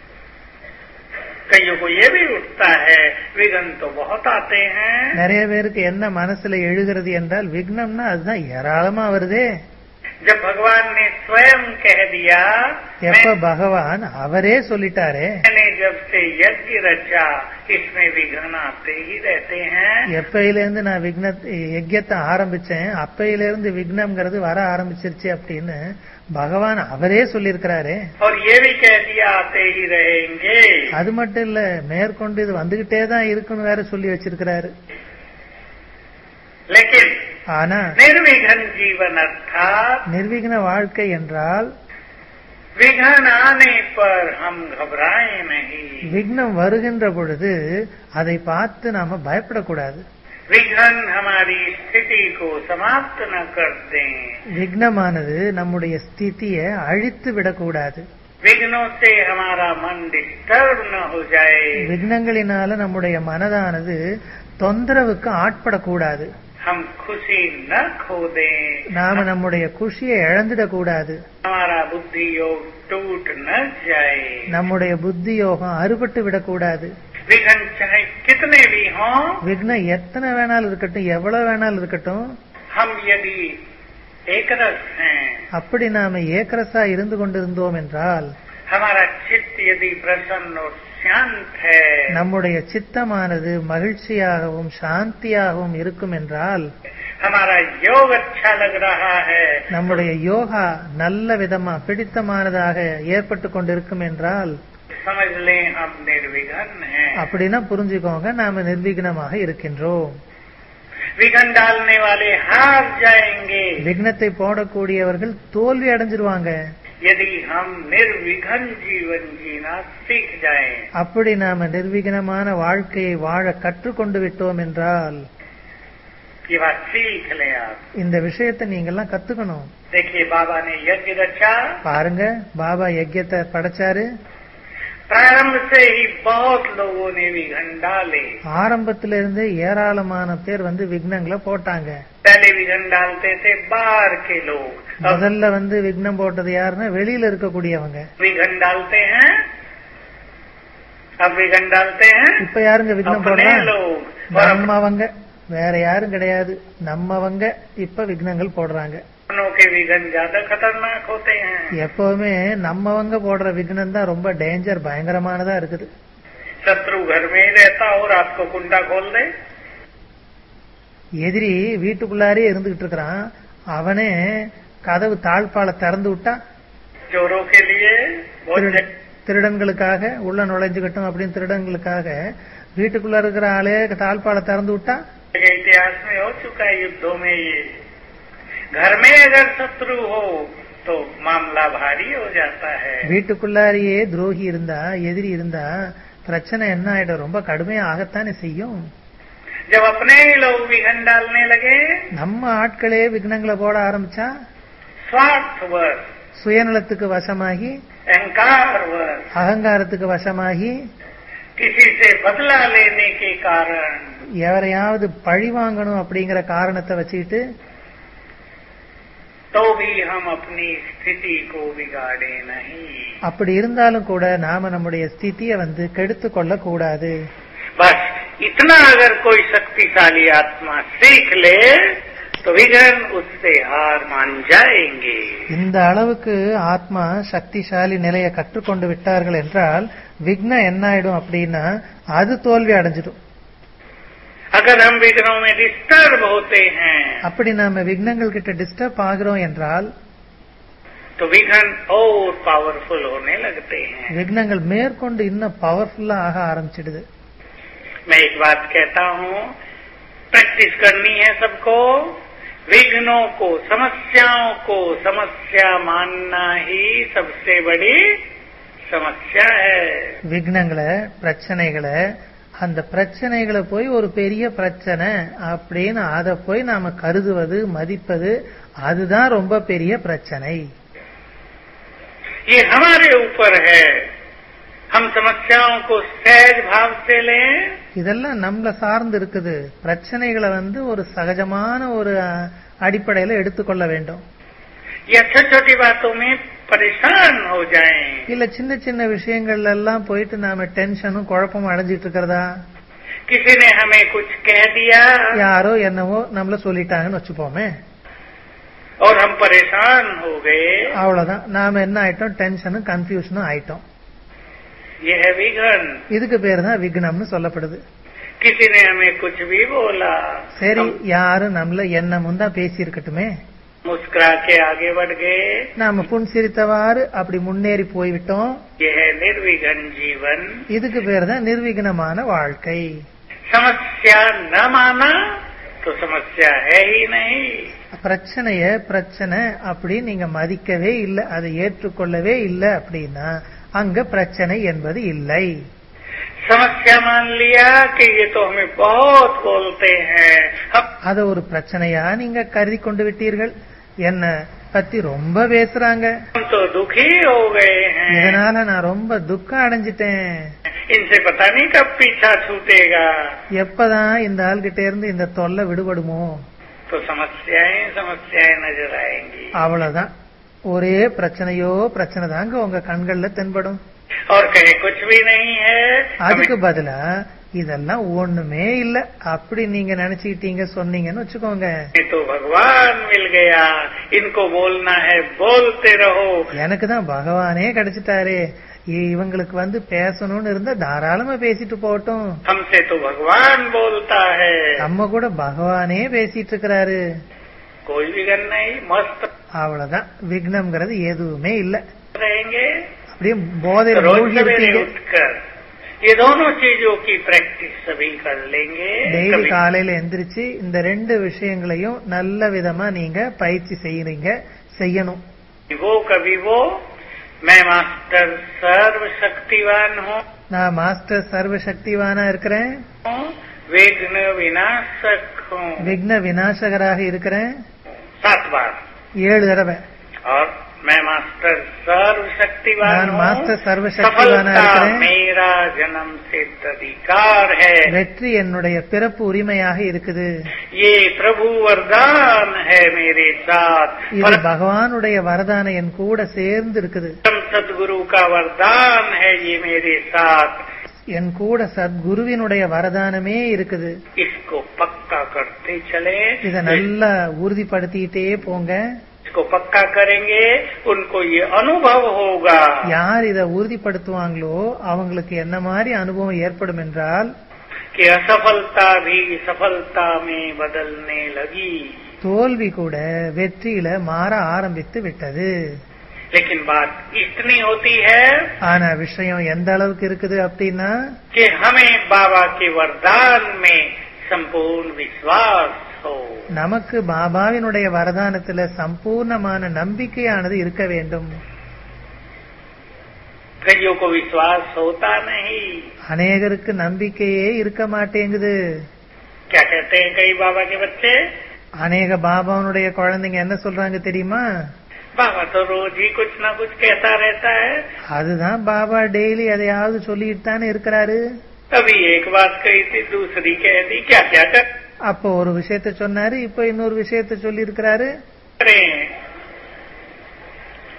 कईयों को ये भी उठता है विघ्न तो बहुत आते हैं நிறைய பேருக்கு என்ன மனசுல எழுகிறது என்றால் விக்னம்னா அதுதான் ஏராளமா வருதே जब भगवान ने स्वयं कह दिया எப்ப मैं- பகவான் அவரே சொல்லிட்டாரே मैंने जब से यज्ञ रचा इसमें विघ्न आते ही रहते हैं எப்பையிலேருந்து நான் விக்ன யஜ்யத்தை ஆரம்பிச்சேன் அப்பையிலிருந்து விக்னம்ங்கிறது வர ஆரம்பிச்சிருச்சு அப்படின்னு பகவான் அவரே சொல்லியிருக்கிறாரே और ये भी कह दिया आते ही रहेंगे அது மட்டும் இல்ல மேற்கொண்டு இது வந்துகிட்டே தான் இருக்குன்னு வேற சொல்லி வச்சிருக்கிறாரு लेकिन ஆனா निर्विघ्न जीवन अर्थात நிர்விக்ன வாழ்க்கை என்றால் विघ्न आने पर हम घबराए नहीं விக்னம் வருகின்ற பொழுது அதை பார்த்து நாம பயப்படக்கூடாது विघ्न हमारी स्थिति को समाप्त न कर दें விக்னமானது நம்முடைய ஸ்திதியை அழித்து விடக்கூடாது विघ्नों से हमारा मन डिस्टर्ब न हो जाए விக்னங்களினால நம்முடைய மனதானது தொந்தரவுக்கு ஆட்படக்கூடாது हम खुशी न खो दें நாம நம்முடைய குஷியை இழந்துடக்கூடாது हमारा बुद्धि योग टूट न जाए நம்முடைய புத்தி யோகம் அறுபட்டு விடக்கூடாது विघ्न चाहे कितने भी हों விக்னம் எத்தனை வேணாலும் இருக்கட்டும் எவ்வளவு வேணாலும் இருக்கட்டும் हम यदि एक रस हैं அப்படி நாம ஏக்கரசா இருந்து கொண்டிருந்தோம் என்றால் हमारा चित्त यदि प्रसन्न और शांत है நம்முடைய சித்தமானது மகிழ்ச்சியாகவும் சாந்தியாகவும் இருக்கும் என்றால் हमारा योग अच्छा लग रहा है நம்முடைய யோகா நல்ல விதமா பிடித்தமானதாக ஏற்பட்டு கொண்டிருக்கும் என்றால் समझ लें हम निर्विघ्न हैं அப்படின்னா புரிஞ்சுக்கோங்க நாம நிர்விக்னமாக இருக்கின்றோம் विघ्न डालने वाले हार जाएंगे விக்னத்தை போடக்கூடியவர்கள் தோல்வி அடைஞ்சிருவாங்க यदि हम निर्विघ्न जीवन जीना सीख जाएं அப்படி நாம நிர்விக்னமான வாழ்க்கையை வாழ கற்றுக்கொண்டு விட்டோம் என்றால் ये बात सीख लें आप இந்த விஷயத்தை நீங்கெல்லாம் கத்துக்கணும் देखिए बाबा ने यज्ञ रचा பாருங்க பாபா யஜ்யத்தை படைச்சாரு प्रारंभ से ही बहुत लोगों ने विघ्न डाले ஆரம்பத்திலிருந்து ஏராளமான பேர் வந்து விக்னங்களை போட்டாங்க पहले विघ्न डालते थे बाहर के लोग अब முதல்ல வந்து விக்னம் போட்டது யாருன்னா வெளியில இருக்கக்கூடியவங்க विघ्न डालते हैं अब विघ्न डालते हैं இப்ப யாருங்க விக்னம் अपने போடுறாங்க लोग और நம்மவங்க வேற யாரும் கிடையாது நம்மவங்க இப்ப விக்னங்கள் போடுறாங்க अपनों के विघ्न ज्यादा खतरनाक होते हैं எப்பவுமே நம்மவங்க போடுற விக்னம் தான் ரொம்ப டேஞ்சர் பயங்கரமானதா இருக்குது शत्रु घर में ही रहता और आपको कुंडा खोल दे எதிரி வீட்டுக்குள்ளாரே இருந்துகிட்டு இருக்கிறான் அவனே கதவு தாழ்பால திறந்து விட்டா चोरों के लिए बहुत திருட- திருடன்களுக்காக உள்ள நுழைஞ்சுக்கட்டும் அப்படின்னு திருடன்களுக்காக வீட்டுக்குள்ள இருக்கிற ஆளே தாழ்பால திறந்து விட்டா जगह इतिहास में हो चुका है युद्धों में ये घर में अगर शत्रु हो तो मामला भारी हो जाता है வீட்டுக்குள்ளாரியே துரோகி இருந்தா எதிரி இருந்தா பிரச்சனை என்ன ஆயிடும் ரொம்ப கடுமையா ஆகத்தானே செய்யும் जब अपने ही लोग विघ्न डालने लगे நம்ம ஆட்களே விக்னங்களை போட ஆரம்பிச்சா स्वार्थवर சுயநலத்துக்கு வசமாகி अहंकारवर அகங்காரத்துக்கு வசமாகி किसी से बदला लेने के कारण எவரையாவது பழி வாங்கணும் அப்படிங்கிற காரணத்தை வச்சுக்கிட்டு तो भी हम अपनी स्थिति को बिगाड़े नहीं அப்படி இருந்தாலும் கூட நாம நம்முடைய ஸ்திதியை வந்து கெடுத்து கொள்ள கூடாது बस इतना अगर कोई शक्तिशाली आत्मा सीख ले तो विघन उससे हार मान जाएंगे இந்த அளவுக்கு ஆத்மா சக்திசாலி நிலையை கற்றுக்கொண்டு விட்டார்கள் என்றால் விக்னம் என்ன ஆயிடும் அப்படின்னா அது தோல்வி அடைஞ்சிடும் अगर हम विघ्नों में डिस्टर्ब होते हैं அப்படி நாம விக்னங்கள் கிட்ட டிஸ்டர்ப் ஆகிறோம் என்றால் तो विघन और पावरफुल होने लगते हैं விக்னங்கள் மேற்கொண்டு இன்னும் பவர்ஃபுல்லா ஆக ஆரம்பிச்சிடுது मैं एक बात कहता हूँ प्रैक्टिस करनी है सबको विघ्नों को समस्याओं को समस्या मानना ही सबसे बड़ी समस्या है விக்னங்களை பிரச்சனைகளை அந்த பிரச்சனைகளை போய் ஒரு பெரிய பிரச்சனை அப்படின்னு அதை போய் நாம கருதுவது மதிப்பது அதுதான் ரொம்ப பெரிய பிரச்சனை ये हमारे ऊपर है हम समस्याओं को सहज भाव से लें இதெல்லாம் நம்மள சார்ந்து இருக்குது பிரச்சனைகளை வந்து ஒரு சகஜமான ஒரு அஹ், அடிப்படையில எடுத்துக்கொள்ள வேண்டும் या छोटी छोटी बातों में परेशान हो जाएं இல்ல சின்ன சின்ன விஷயங்கள்ல எல்லாம் போயிட்டு நாம டென்ஷனும் குழப்பமும் அடைஞ்சிட்டு இருக்கிறதா किसी ने हमें कुछ कह दिया யாரோ என்னவோ நம்மள சொல்லிட்டாங்கன்னு வச்சுப்போமே और हम परेशान हो गए அவ்வளவுதான் நாம என்ன ஆயிட்டோம் டென்ஷனும் கன்ஃபியூஷனும் ஆயிட்டோம் यह है विघन இதுக்கு பேர் தான் விக்னம்னு சொல்லப்படுது किसी ने हमें कुछ भी बोला சரி हम யாரும் நம்மள என்னமும் தான் பேசி இருக்கட்டுமே मुस्कुरा के आगे बढ़ गए நாம புன்சிரித்தவாறு அப்படி முன்னேறி போய்விட்டோம் यह है निर्विघन जीवन இதுக்கு பேர் தான் நிர்விघ्னமான வாழ்க்கை समस्या न माना तो समस्या है ही नहीं பிரச்சனைய பிரச்சனை அப்படி நீங்க மதிக்கவே இல்லை அதை ஏற்றுக்கொள்ளவே இல்லை அப்படின்னா அங்க பிரச்சனை என்பது இல்லை समस्या मान लिया कि ये तो हमें बहुत बोलते हैं हम அதை ஒரு பிரச்சனையா நீங்க கருதி கொண்டு விட்டீர்கள் என்ன பத்தி ரொம்ப பேசுறாங்க तो दुखी हो गए हैं இதனால நான் ரொம்ப துக்கம் அடைஞ்சிட்டேன் इनसे पता नहीं कब पीछा छूटेगा எப்பதான் இந்த ஆள்கிட்ட இருந்து இந்த தொல்லை விடுபடுமோ तो समस्याएं समस्याएं नजर आएंगी அவ்வளவுதான் ஒரே பிரச்சனையோ பிரச்சனை தாங்க உங்க கண்கள்ல தென்படும் और कहीं कुछ भी नहीं है அதுக்கு பதிலா இதெல்லாம் ஒண்ணுமே இல்ல அப்படி நீங்க நினைச்சுக்கிட்டீங்க சொன்னீங்கன்னு வச்சுக்கோங்க हमें तो भगवान मिल गया इनको बोलना है बोलते रहो எனக்கு தான் பகவானே கிடைச்சிட்டாரே இ- இவங்களுக்கு வந்து பேசணும்னு இருந்தா தாராளமா பேசிட்டு போகட்டும் हमसे तो भगवान बोलता है நம்ம கூட பகவானே பேசிட்டு இருக்கிறாரு कोई विघन नहीं मस्त அவ்வளவுதான் விக்னம்ங்கிறது எதுவுமே இல்ல रहेंगे அப்படியே போதையில रोज மூழ்கி सवेरे இருப்பீங்க उठकर ये दोनों चीजों की प्रैक्टिस सभी कर लेंगे டெய்லி कभी காலையில எந்திரிச்சு இந்த ரெண்டு விஷயங்களையும் நல்ல விதமா நீங்க பயிற்சி செய்யறீங்க செய்யணும் वो कभी वो मैं मास्टर सर्व शक्तिवान हूँ நான் மாஸ்டர் சர்வ சக்திவானா இருக்கிறேன் विघ्न विनाशक हूँ விக்ன விநாசகராக இருக்கிறேன் सात बार ஏழு தடவை और मैं मास्टर सर्व शक्तिवान நான் हूँ मास्टर सर्वशक्तिवाना सफलता இருக்கிறேன். मेरा जन्म सिद्ध अधिकार है வெற்றி என்னுடைய பிறப்பு உரிமையாக இருக்குது ये प्रभु वरदान है मेरे साथ இது பகவானுடைய வரதானம் என் கூட சேர்ந்து இருக்குது परम सदगुरु का वरदान है ये मेरे साथ என் கூட சத்குருவினுடைய வரதானமே இருக்குது इसको पक्का करते चले இத நல்லா உறுதிப்படுத்திட்டே போங்க इसको पक्का करेंगे उनको ये अनुभव होगा யார் இத உறுதிப்படுத்துவாங்களோ அவங்களுக்கு என்ன மாதிரி அனுபவம் ஏற்படும் என்றால் कि असफलता भी सफलता में बदलने लगी தோல்வி கூட வெற்றியில மாற ஆரம்பித்து விட்டது लेकिन बात इतनी होती है ஆனா விஷயம் எந்த அளவுக்கு இருக்குது அப்படின்னா कि हमें बाबा के वरदान में संपूर्ण विश्वास हो நமக்கு பாபாவினுடைய வரதானத்துல சம்பூர்ணமான நம்பிக்கையானது இருக்க வேண்டும் कईयों को विश्वास होता नहीं அநேகருக்கு நம்பிக்கையே இருக்க மாட்டேங்குது क्या कहते हैं कई बाबा के बच्चे அநேக பாபாவனுடைய குழந்தைங்க என்ன சொல்றாங்க தெரியுமா बाबा तो रोज ही कुछ ना कुछ कहता रहता है அதுதான் பாபா டெய்லி எதையாவது சொல்லிட்டு தானே இருக்கிறாரு कभी एक बात कही थी दूसरी कह दी क्या क्या அப்போ ஒரு விஷயத்த சொன்னாரு இப்ப இன்னொரு விஷயத்த சொல்லி இருக்கிறாரு करें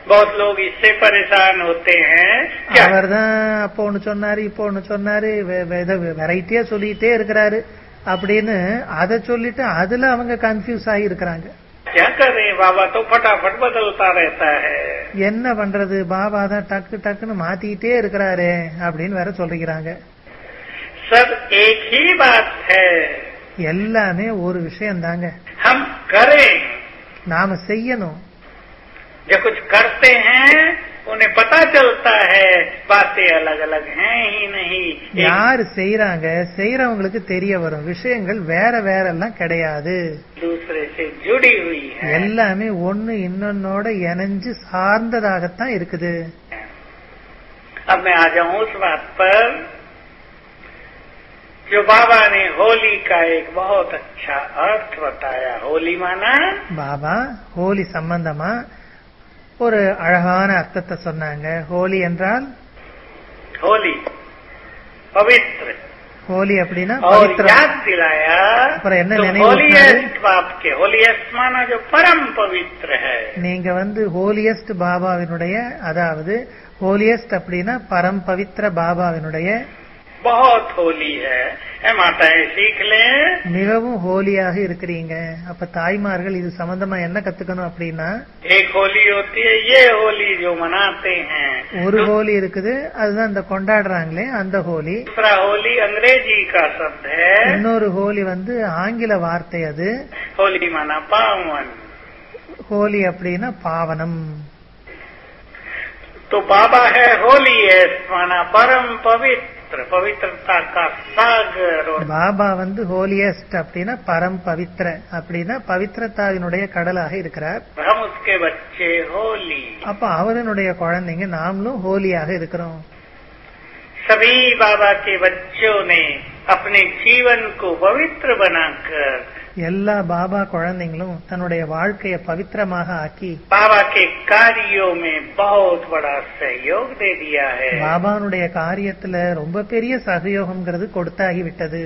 बहुत लोग इससे परेशान होते हैं क्या அவர் தான் அப்போ ஒண்ணு சொன்னாரு இப்போ ஒண்ணு சொன்னாரு வெரைட்டியா சொல்லிட்டே இருக்கிறாரு அப்படின்னு அதை சொல்லிட்டு அதுல அவங்க கன்ஃபியூஸ் ஆகி இருக்கிறாங்க क्या कर रहे हैं बाबा तो फटाफट बदलता रहता है என்ன பண்றது பாபா தான் டக்கு டக்குன்னு மாத்திக்கிட்டே இருக்கிறாரு அப்படின்னு வேற சொல்லிக்கிறாங்க सब एक ही बात है எல்லாமே ஒரு விஷயம் தாங்க हम करें நாம செய்யணும் जो कुछ करते हैं उन्हें पता चलता है बातें अलग अलग हैं ही नहीं एक யார் செய்யறாங்க செய்யறவங்களுக்கு தெரிய வரும் விஷயங்கள் வேற வேற எல்லாம் கிடையாது दूसरे से जुड़ी हुई है எல்லாமே ஒண்ணு இன்னொன்னோட இணைஞ்சு சார்ந்ததாகத்தான் இருக்குது अब मैं आ जाऊं उस बात पर जो बाबा ने होली का एक बहुत अच्छा अर्थ बताया होली माना பாபா ஹோலி சம்பந்தமா ஒரு அழகான அர்த்தத்தை சொன்னாங்க ஹோலி என்றால் होली पवित्र ஹோலி அப்படின்னா और பவித்திரம் याद दिलाया அப்புறம் என்ன तो நினைவு होलीएस्ट आपके होलीएस्ट माना जो परम पवित्र है நீங்க வந்து ஹோலியஸ்ட் பாபாவினுடைய அதாவது ஹோலியஸ்ட் அப்படின்னா பரம் பவித்திர பாபாவினுடைய बहुत होली है ए माताएं सीख लें மிகவும் ஹோலியாக இருக்கிறீங்க அப்ப தாய்மார்கள் இது சம்பந்தமா என்ன கத்துக்கணும் அப்படின்னா एक होली होती है ये होली जो मनाते हैं ஒரு ஹோலி இருக்குது அதுதான் இந்த கொண்டாடுறாங்களே அந்த ஹோலி दूसरा होली अंग्रेजी का शब्द है இன்னொரு ஹோலி வந்து ஆங்கில வார்த்தை அது होली माना पावन ஹோலி அப்படின்னா பாவனம் तो बाबा है होली है माना परम पवित्र पवित्रता का सागर और பாபா வந்து ஹோலியஸ்ட் அப்படின்னா பரம் பவித்ர அப்படின்னா பவித்ரத்தாவினுடைய கடலாக இருக்கிறார் हम उसके बच्चे होली அப்ப அவரனுடைய குழந்தைங்க நாமளும் ஹோலியாக இருக்கிறோம் सभी बाबा के बच्चों ने अपने जीवन को पवित्र बनाकर எல்லா பாபா குழந்தைங்களும் தன்னுடைய வாழ்க்கையை பவித்திரமாக ஆக்கி बाबा के कार्यों में बहुत बड़ा सहयोग दे दिया है பாபானுடைய காரியத்துல ரொம்ப பெரிய சகயோகம்ங்கிறது கொடுத்தாகி விட்டது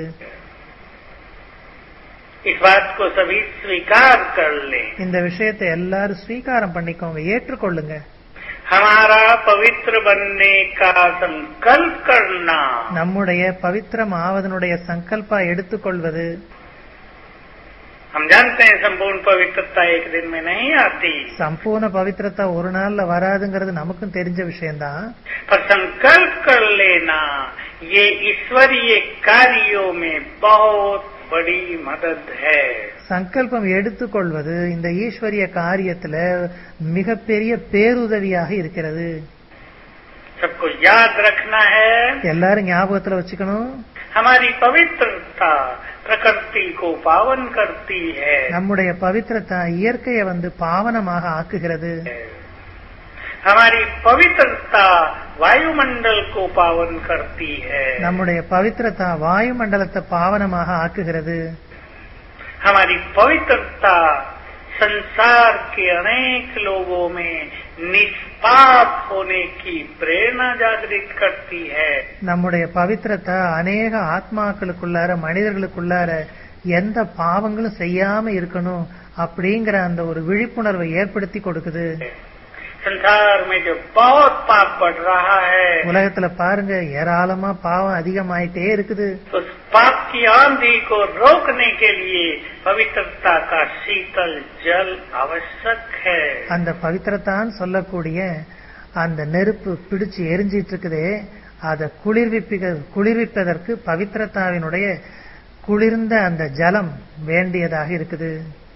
इस बात को सभी स्वीकार कर ले இந்த விஷயத்தை எல்லாரும் ஸ்வீகாரம் பண்ணிக்கோங்க ஏற்றுக்கொள்ளுங்க हमारा पवित्र बनने का संकल्प करना நம்முடைய பவித்திரம் ஆவதனுடைய சங்கல்பா எடுத்துக்கொள்வது हम जानते हैं संपूर्ण पवित्रता एक दिन में नहीं आती சம்பூர்ண பவித்திரத்தா ஒரு நாள்ல வராதுங்கிறது நமக்கும் தெரிஞ்ச விஷயம்தான் पर संकल्प कर लेना ये ईश्वरीय कार्यों में बहुत बड़ी मदद है சங்கல்பம் எடுத்துக்கொள்வது இந்த ஈஸ்வரிய காரியத்துல மிகப்பெரிய பேருதவியாக இருக்கிறது सबको याद रखना है எல்லாரும் ஞாபகத்துல வச்சுக்கணும் हमारी पवित्रता प्रकृति को पावन करती है நம்முடைய பவித்திரத்தா இயற்கையை வந்து பாவனமாக ஆக்குகிறது हमारी पवित्रता वायुमंडल को पावन करती है நம்முடைய பவித்திரத்தா வாயுமண்டலத்தை பாவனமாக ஆக்குகிறது हमारी पवित्रता संसार के अनेक लोगों में निष्पाप होने की प्रेरणा जागृत करती है நம்முடைய பவித்திரத்தா அநேக ஆத்மாக்களுக்குள்ளார மனிதர்களுக்குள்ளார எந்த பாவங்களும் செய்யாம இருக்கணும் அப்படிங்கிற அந்த ஒரு விழிப்புணர்வை ஏற்படுத்தி கொடுக்குது संसार में जो बहुत पाप बढ़ रहा है உலகத்துல பாருங்க ஏராளமா பாவம் அதிகமாயிட்டே இருக்குது उस पाप की आंधी को रोकने के लिए पवित्रता का शीतल जल आवश्यक है அந்த பவித்திரத்தான் சொல்லக்கூடிய அந்த நெருப்பு பிடிச்சு எரிஞ்சிட்டு இருக்குதே அதை குளிர்விப்பிக்க குளிர்விப்பதற்கு பவித்திரத்தாவினுடைய குளிர்ந்த அந்த ஜலம் வேண்டியதாக இருக்குது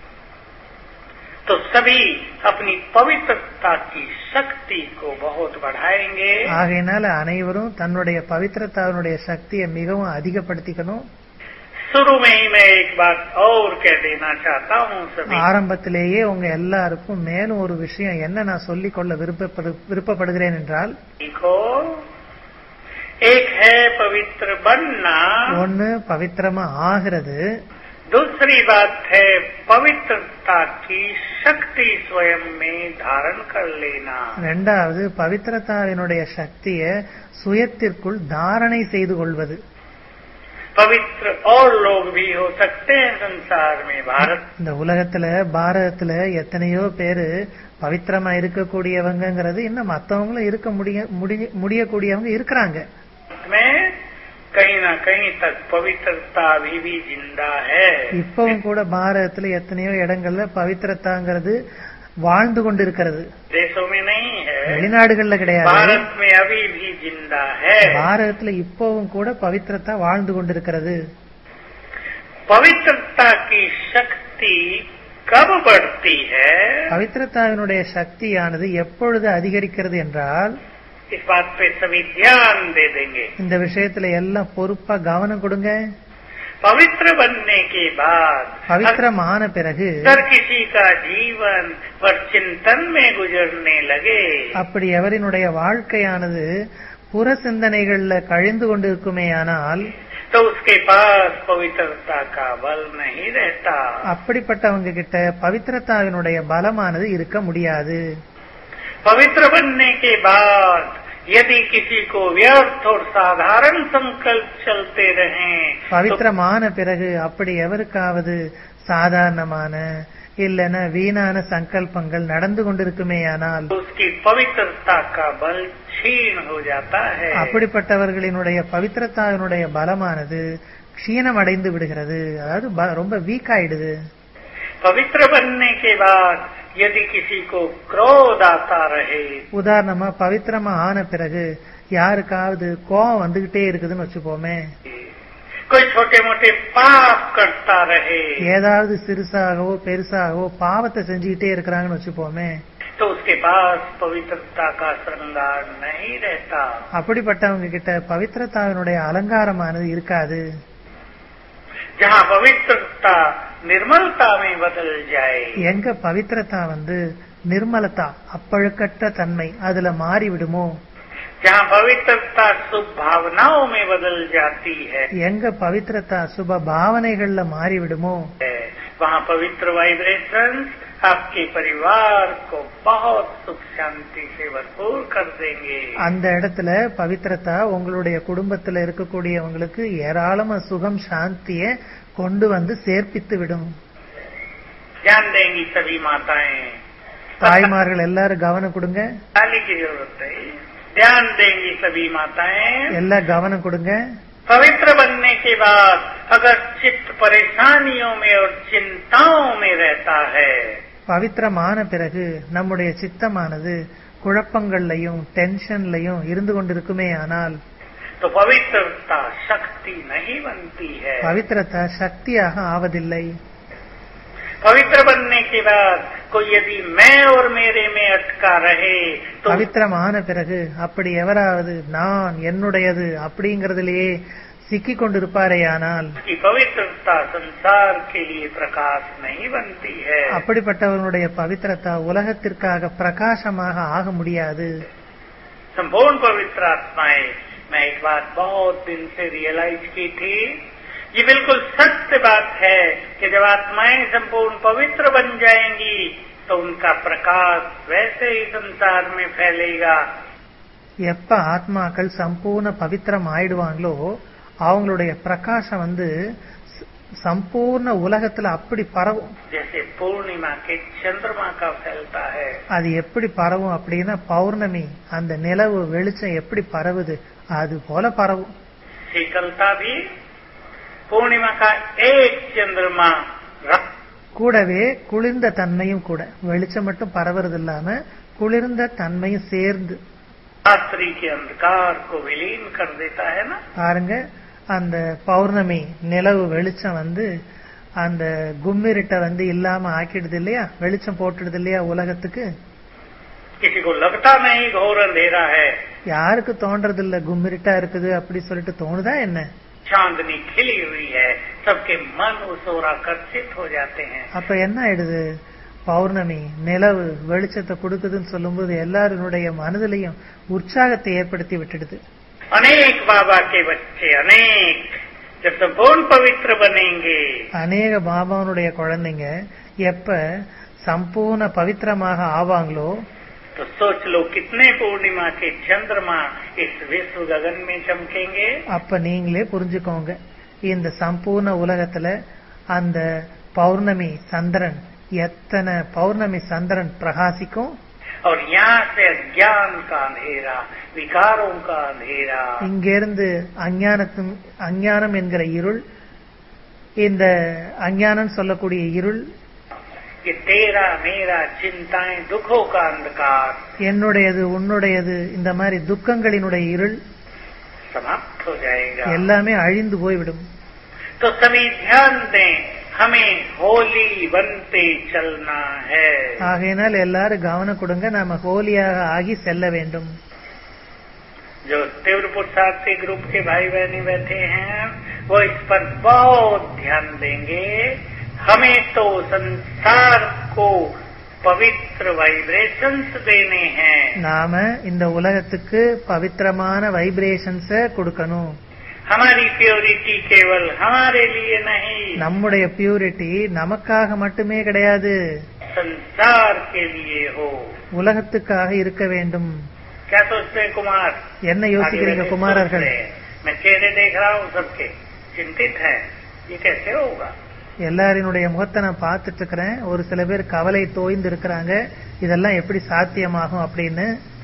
तो सभी अपनी पवित्रता की शक्ति को बहुत बढ़ाएंगे ஆகையினால அனைவரும் தன்னுடைய பவித்திரத்தாவினுடைய சக்தியை மிகவும் அதிகப்படுத்திக்கணும் शुरू में ही मैं एक बात और कह देना चाहता हूँ सभी ஆரம்பத்திலேயே உங்க எல்லாருக்கும் மேலும் ஒரு விஷயம் என்ன நான் சொல்லிக் கொள்ள விருப்பப்படு விருப்பப்படுகிறேன் என்றால் को एक है पवित्र बनना ஒண்ணு பவித்திரமா ஆகிறது दूसरी बात है पवित्रता की शक्ति स्वयं में धारण कर लेना ரெண்டாவது பவித்திரத்தாவினுடைய சக்தியை சுயத்திற்குள் தாரணை செய்து கொள்வது पवित्र और लोग भी हो सकते हैं संसार में भारत இந்த உலகத்துல பாரதத்துல எத்தனையோ பேரு பவித்திரமா இருக்கக்கூடியவங்கங்கிறது இன்னும் மத்தவங்களும் இருக்க முடிய முடிய- முடியக்கூடியவங்க இருக்கிறாங்க में कहीं ना कहीं तक पवित्रता अभी भी जिंदा है இப்பவும் கூட பாரதத்துல எத்தனையோ இடங்கள்ல பவித்திரத்தாங்கிறது வாழ்ந்து கொண்டிருக்கிறது देशों में नहीं है வெளிநாடுகள்ல கிடையாது भारत में अभी भी जिंदा है பாரதத்துல இப்பவும் கூட பவித்திரத்தா வாழ்ந்து கொண்டிருக்கிறது पवित्रता की शक्ति कब बढ़ती है பவித்திரத்தாவினுடைய சக்தியானது எப்பொழுது அதிகரிக்கிறது என்றால் इस बात पे सभी ध्यान दे देंगे இந்த விஷயத்துல எல்லாம் பொறுப்பா கவனம் கொடுங்க पवित्र बनने के बाद பவித்திரமான பிறகு अगर किसी का जीवन पर चिंतन में गुजरने लगे அப்படி எவரினுடைய வாழ்க்கையானது புற சிந்தனைகள்ல கழிந்து கொண்டிருக்குமேயானால் तो उसके पास पवित्रता का बल नहीं रहता அப்படிப்பட்டவங்க கிட்ட பவித்திரத்தாவினுடைய பலமானது இருக்க முடியாது पवित्र बनने के बाद यदि किसी को व्यर्थ और साधारण संकल्प चलते रहें तो பவித்திரமான பிறகு அப்படி எவருக்காவது சாதாரணமான இல்லைன்னா வீணான சங்கல்பங்கள் நடந்து கொண்டிருக்குமேயானால் उसकी पवित्रता का बल क्षीण हो जाता है அப்படிப்பட்டவர்களினுடைய பவித்திரத்தாவினுடைய பலமானது க்ஷீணம் அடைந்து விடுகிறது அதாவது ப- ரொம்ப வீக் ஆயிடுது पवित्र बनने के बाद यदि किसी को क्रोध आता रहे உதாரணமா பவித்திரமா ஆன பிறகு யாருக்காவது கோவம் வந்துகிட்டே இருக்குதுன்னு வச்சுப்போமே कोई छोटे मोटे पाप करता रहे ஏதாவது சிறுசாகவோ பெருசாகவோ பாவத்தை செஞ்சுக்கிட்டே இருக்கிறாங்கன்னு வச்சுப்போமே तो उसके पास पवित्रता का श्रृंगार नहीं रहता அப்படிப்பட்டவங்க கிட்ட பவித்திரத்தாவினுடைய அலங்காரமானது இருக்காது जहाँ पवित्रता निर्मलता में बदल जाए எங்க பவித்திரத்தா வந்து நிர்மலதா அப்பழுக்கற்ற தன்மை அதுல மாறி விடுமோ जहाँ पवित्रता शुभ भावनाओं में बदल जाती है எங்க பவித்திரத்தா சுப பாவனைகள்ல மாறி விடுமோ वहाँ पवित्र वाइब्रेशन आपके परिवार को बहुत सुख शांति से भरपूर कर देंगे அந்த இடத்துல பவித்திரத்தா உங்களுடைய குடும்பத்துல இருக்கக்கூடியவங்களுக்கு ஏராளமா சுகம் சாந்திய கொண்டு வந்து சேர்ப்பித்து விடும் ध्यान देंगी सभी माताएं தாய்மார்கள் எல்லாரும் கவனம் கொடுங்க ताली की जरूरत है ध्यान देंगी सभी माताएं எல்லாம் கவனம் கொடுங்க पवित्र बनने के बाद अगर चित्त परेशानियों में और चिंताओं में रहता है பவித்திரமான பிறகு நம்முடைய சித்தமானது குழப்பங்கள்லையும் டென்ஷன்லையும் இருந்து கொண்டிருக்குமே ஆனால் तो पवित्रता शक्ति नहीं बनती है பவித்திரத்தா சக்தியாக ஆவதில்லை पवित्र बनने के बाद कोई यदि मैं और मेरे में अटका रहे तो பவித்திரமான பிறகு அப்படி எவராவது நான் என்னுடையது அப்படிங்கறதிலேயே சிக்கிக் கொண்டிருப்பாரேயானால் उसकी पवित्रता संसार के लिए प्रकाश नहीं बनती है அப்படிப்பட்டவனுடைய பவித்திரத்தா உலகத்திற்காக பிரகாசமாக ஆக முடியாது संपूर्ण पवित्र आत्माएं मैं एक बात बहुत दिन से रियलाइज की थी ये बिल्कुल सत्य बात है कि जब आत्माएं संपूर्ण पवित्र बन जाएंगी तो उनका प्रकाश वैसे ही संसार में फैलेगा எப்ப ஆத்மாக்கள் சம்பூர்ண பவித்திரம் ஆயிடுவாங்களோ அவங்களுடைய பிரகாசம் வந்து ச- சம்பூர்ண உலகத்துல அப்படி பரவும் जैसे पूर्णिमा के चंद्रमा का फैलता है அது எப்படி பரவும் அப்படின்னா பௌர்ணமி அந்த நிலவு வெளிச்சம் எப்படி பரவுது அது போல பரவும் शीतलता भी पूर्णिमा का एक चंद्रमा रक्त கூடவே குளிர்ந்த தன்மையும் கூட வெளிச்சம் மட்டும் பரவுறது இல்லாம குளிர்ந்த தன்மையும் சேர்ந்து रात्रि के अंधकार को विलीन कर देता है ना பாருங்க அந்த பௌர்ணமி நிலவு வெளிச்சம் வந்து அந்த கும்மிருட்டை வந்து இல்லாம ஆக்கிடுது இல்லையா வெளிச்சம் போட்டுடுது இல்லையா உலகத்துக்கு किसी को लगता नहीं घोर अंधेरा है யாருக்கு தோன்றது இல்ல கும்மிருட்டா இருக்குது அப்படி சொல்லிட்டு தோணுதா என்ன चांदनी खिली हुई है सबके मन उस ओर आकर्षित हो जाते हैं அப்ப என்ன ஆயிடுது பௌர்ணமி நிலவு வெளிச்சத்தை கொடுக்குதுன்னு சொல்லும்போது எல்லாருடைய மனதிலையும் உற்சாகத்தை ஏற்படுத்தி விட்டுடுது अनेक बाबा के बच्चे अनेक जब संपूर्ण पवित्र बनेंगे அநேக பாபாவுடைய குழந்தைங்க எப்ப சம்பூர்ண பவித்திரமாக ஆவாங்களோ तो सोच लो कितने पूर्णिमा के चंद्रमा इस विश्व गगन में चमकेंगे அப்ப நீங்களே புரிஞ்சுக்கோங்க இந்த சம்பூர்ண உலகத்துல அந்த பௌர்ணமி சந்திரன் எத்தனை பௌர்ணமி சந்திரன் பிரகாசிக்கும் और यहाँ से अज्ञान का अंधेरा विकारों का अंधेरा இங்கிருந்து அஞ்ஞானத்தும் அஞ்ஞானம் என்கிற இருள் இந்த அஞ்ஞானம் சொல்லக்கூடிய இருள் ये तेरा मेरा चिंताएं दुखों का अंधकार என்னுடையது உன்னுடையது இந்த மாதிரி துக்கங்களினுடைய இருள் समाप्त हो जाएगा எல்லாமே அழிந்து போய்விடும் तो सभी ध्यान दें हमें होली बनते चलना है ஆகையினால் எல்லாரும் கவனம் கொடுங்க நாம ஹோலியாக ஆகி செல்ல வேண்டும் जो तीव्र पुरुषार्थी ग्रुप के भाई बहनी बैठे हैं वो इस पर बहुत ध्यान देंगे हमें तो संसार को पवित्र वाइब्रेशंस देने हैं நாம இந்த உலகத்துக்கு பவித்திரமான வைப்ரேஷன்ஸ கொடுக்கணும் हमारी प्योरिटी केवल हमारे लिए नहीं நம்முடைய பியூரிட்டி நமக்காக மட்டுமே கிடையாது संसार के लिए हो உலகத்துக்காக இருக்க வேண்டும் क्या सोचते हैं कुमार என்ன யோசிக்கிறீங்க आगे குமாரர்கள் सोच रहे हैं। मैं चेहरे देख रहा हूँ सबके चिंतित है ये कैसे होगा எல்லாரினுடைய முகத்தை நான் பார்த்துட்டு இருக்கிறேன் ஒரு சில பேர் கவலை தோய்ந்து இருக்கிறாங்க இதெல்லாம் எப்படி சாத்தியமாகும் அப்படின்னு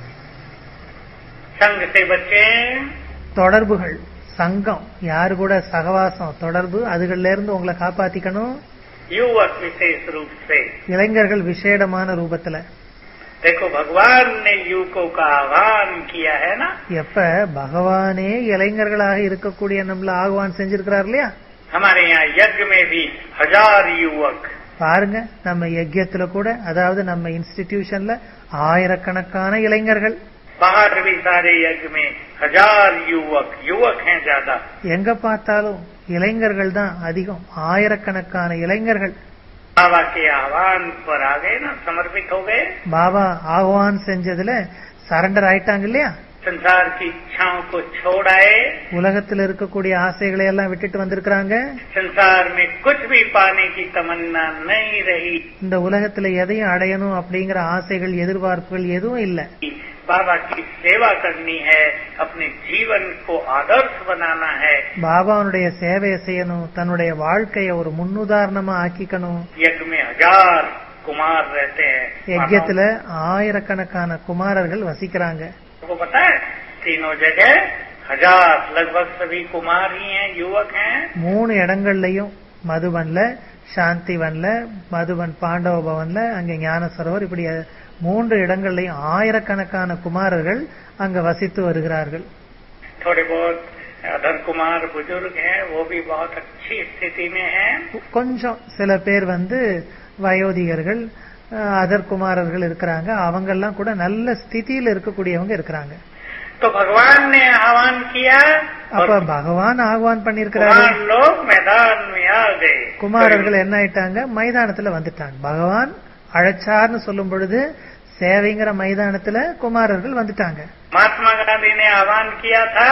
संग से बचें தொடர்புகள் சங்கம் யாரு கூட சகவாசம் தொடர்பு அதுகள்ல இருந்து உங்களை காப்பாத்திக்கணும் युवक विशेष रूप से இளைஞர்கள் விசேடமான ரூபத்துல देखो भगवान ने युवकों का आह्वान किया है ना எப்ப பகவானே இளைஞர்களாக இருக்கக்கூடிய நம்மள ஆகுவான் செஞ்சிருக்கிறார் இல்லையா हमारे यहाँ यज्ञ में भी हजार युवक பாருங்க நம்ம யஜ்யத்துல கூட அதாவது நம்ம இன்ஸ்டிடியூஷன்ல ஆயிரக்கணக்கான இளைஞர்கள் बाहर भी सारे यज्ञ में हजार युवक युवक हैं ज्यादा எங்க பார்த்தாலும் இளைஞர்கள் தான் அதிகம் ஆயிரக்கணக்கான இளைஞர்கள் बाबा के आह्वान पर आ गए ना समर्पित हो गए பாபா ஆஹ்வான் செஞ்சதுல சரண்டர் ஆயிட்டாங்க இல்லையா संसार की इच्छाओं को छोड़ आए உலகத்துல இருக்கக்கூடிய ஆசைகளை எல்லாம் விட்டுட்டு வந்திருக்கிறாங்க संसार में कुछ भी पाने की तमन्ना नहीं रही இந்த உலகத்துல எதையும் அடையணும் அப்படிங்கிற ஆசைகள் எதிர்பார்ப்புகள் எதுவும் இல்ல बाबा की सेवा करनी है अपने जीवन को आदर्श बनाना है பாபாவுடைய சேவையை செய்யணும் தன்னுடைய வாழ்க்கைய ஒரு முன்னுதாரணமா ஆக்கிக்கணும் यज्ञ में हजार कुमार रहते हैं யஜ்யத்துல ஆயிரக்கணக்கான குமாரர்கள் வசிக்கிறாங்க आपको पता है तीनों जगह हजार लगभग सभी कुमार ही हैं युवक हैं மூணு இடங்கள்லயும் மதுபன்ல சாந்திவன்ல மதுபன் பாண்டவ பவன்ல அங்க ஞான சரோவர் இப்படி மூன்று இடங்கள்லயும் ஆயிரக்கணக்கான குமாரர்கள் அங்க வசித்து வருகிறார்கள் थोड़े बहुत अधर कुमार बुजुर्ग हैं वो भी बहुत अच्छी स्थिति में हैं கொஞ்சம் சில பேர் வந்து வயோதிகர்கள் அஹ், அதர் குமாரர்கள் இருக்கிறாங்க அவங்க எல்லாம் கூட நல்ல ஸ்திதியில இருக்கக்கூடியவங்க இருக்கிறாங்க तो भगवान ने आह्वान किया और அப்ப பகவான் ஆஹ்வான் பண்ணிருக்கிறாரு कुमार लोग मैदान में आ गए குமாரர்கள் என்ன ஆயிட்டாங்க மைதானத்துல வந்துட்டாங்க பகவான் அழைச்சார்னு சொல்லும் பொழுது சேவைங்கிற மைதானத்துல குமாரர்கள் வந்துட்டாங்க महात्मा गांधी ने आह्वान किया था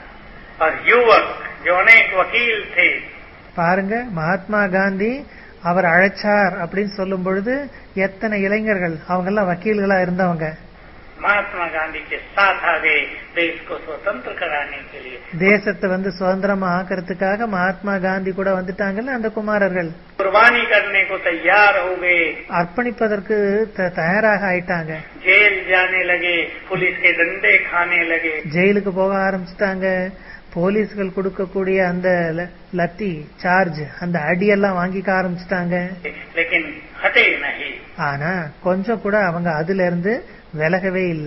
और युवक जो अनेक वकील थे பாருங்க மகாத்மா காந்தி அவர் அழைச்சார் அப்படின்னு சொல்லும் பொழுது எத்தனை இளைஞர்கள் அவங்க எல்லாம் வக்கீல்களா இருந்தவங்க महात्मा गांधी के साथ आ गए देश को स्वतंत्र कराने के लिए தேசத்தை வந்து சுதந்திரமா ஆக்கிறதுக்காக மகாத்மா காந்தி கூட வந்துட்டாங்கல்ல அந்த குமாரர்கள் कुर्बानी करने को तैयार हो गए அர்ப்பணிப்பதற்கு த- தயாராக ஆயிட்டாங்க जेल जाने लगे पुलिस के डंडे खाने लगे ஜெயிலுக்கு போக ஆரம்பிச்சிட்டாங்க போலீஸ்கள் கொடுக்கக்கூடிய அந்த ல- லத்தி சார்ஜ் அந்த அடியெல்லாம் வாங்கிக்க ஆரம்பிச்சிட்டாங்க लेकिन हटे नहीं ஆனா கொஞ்சம் கூட அவங்க அதுல இருந்து விலகவே இல்ல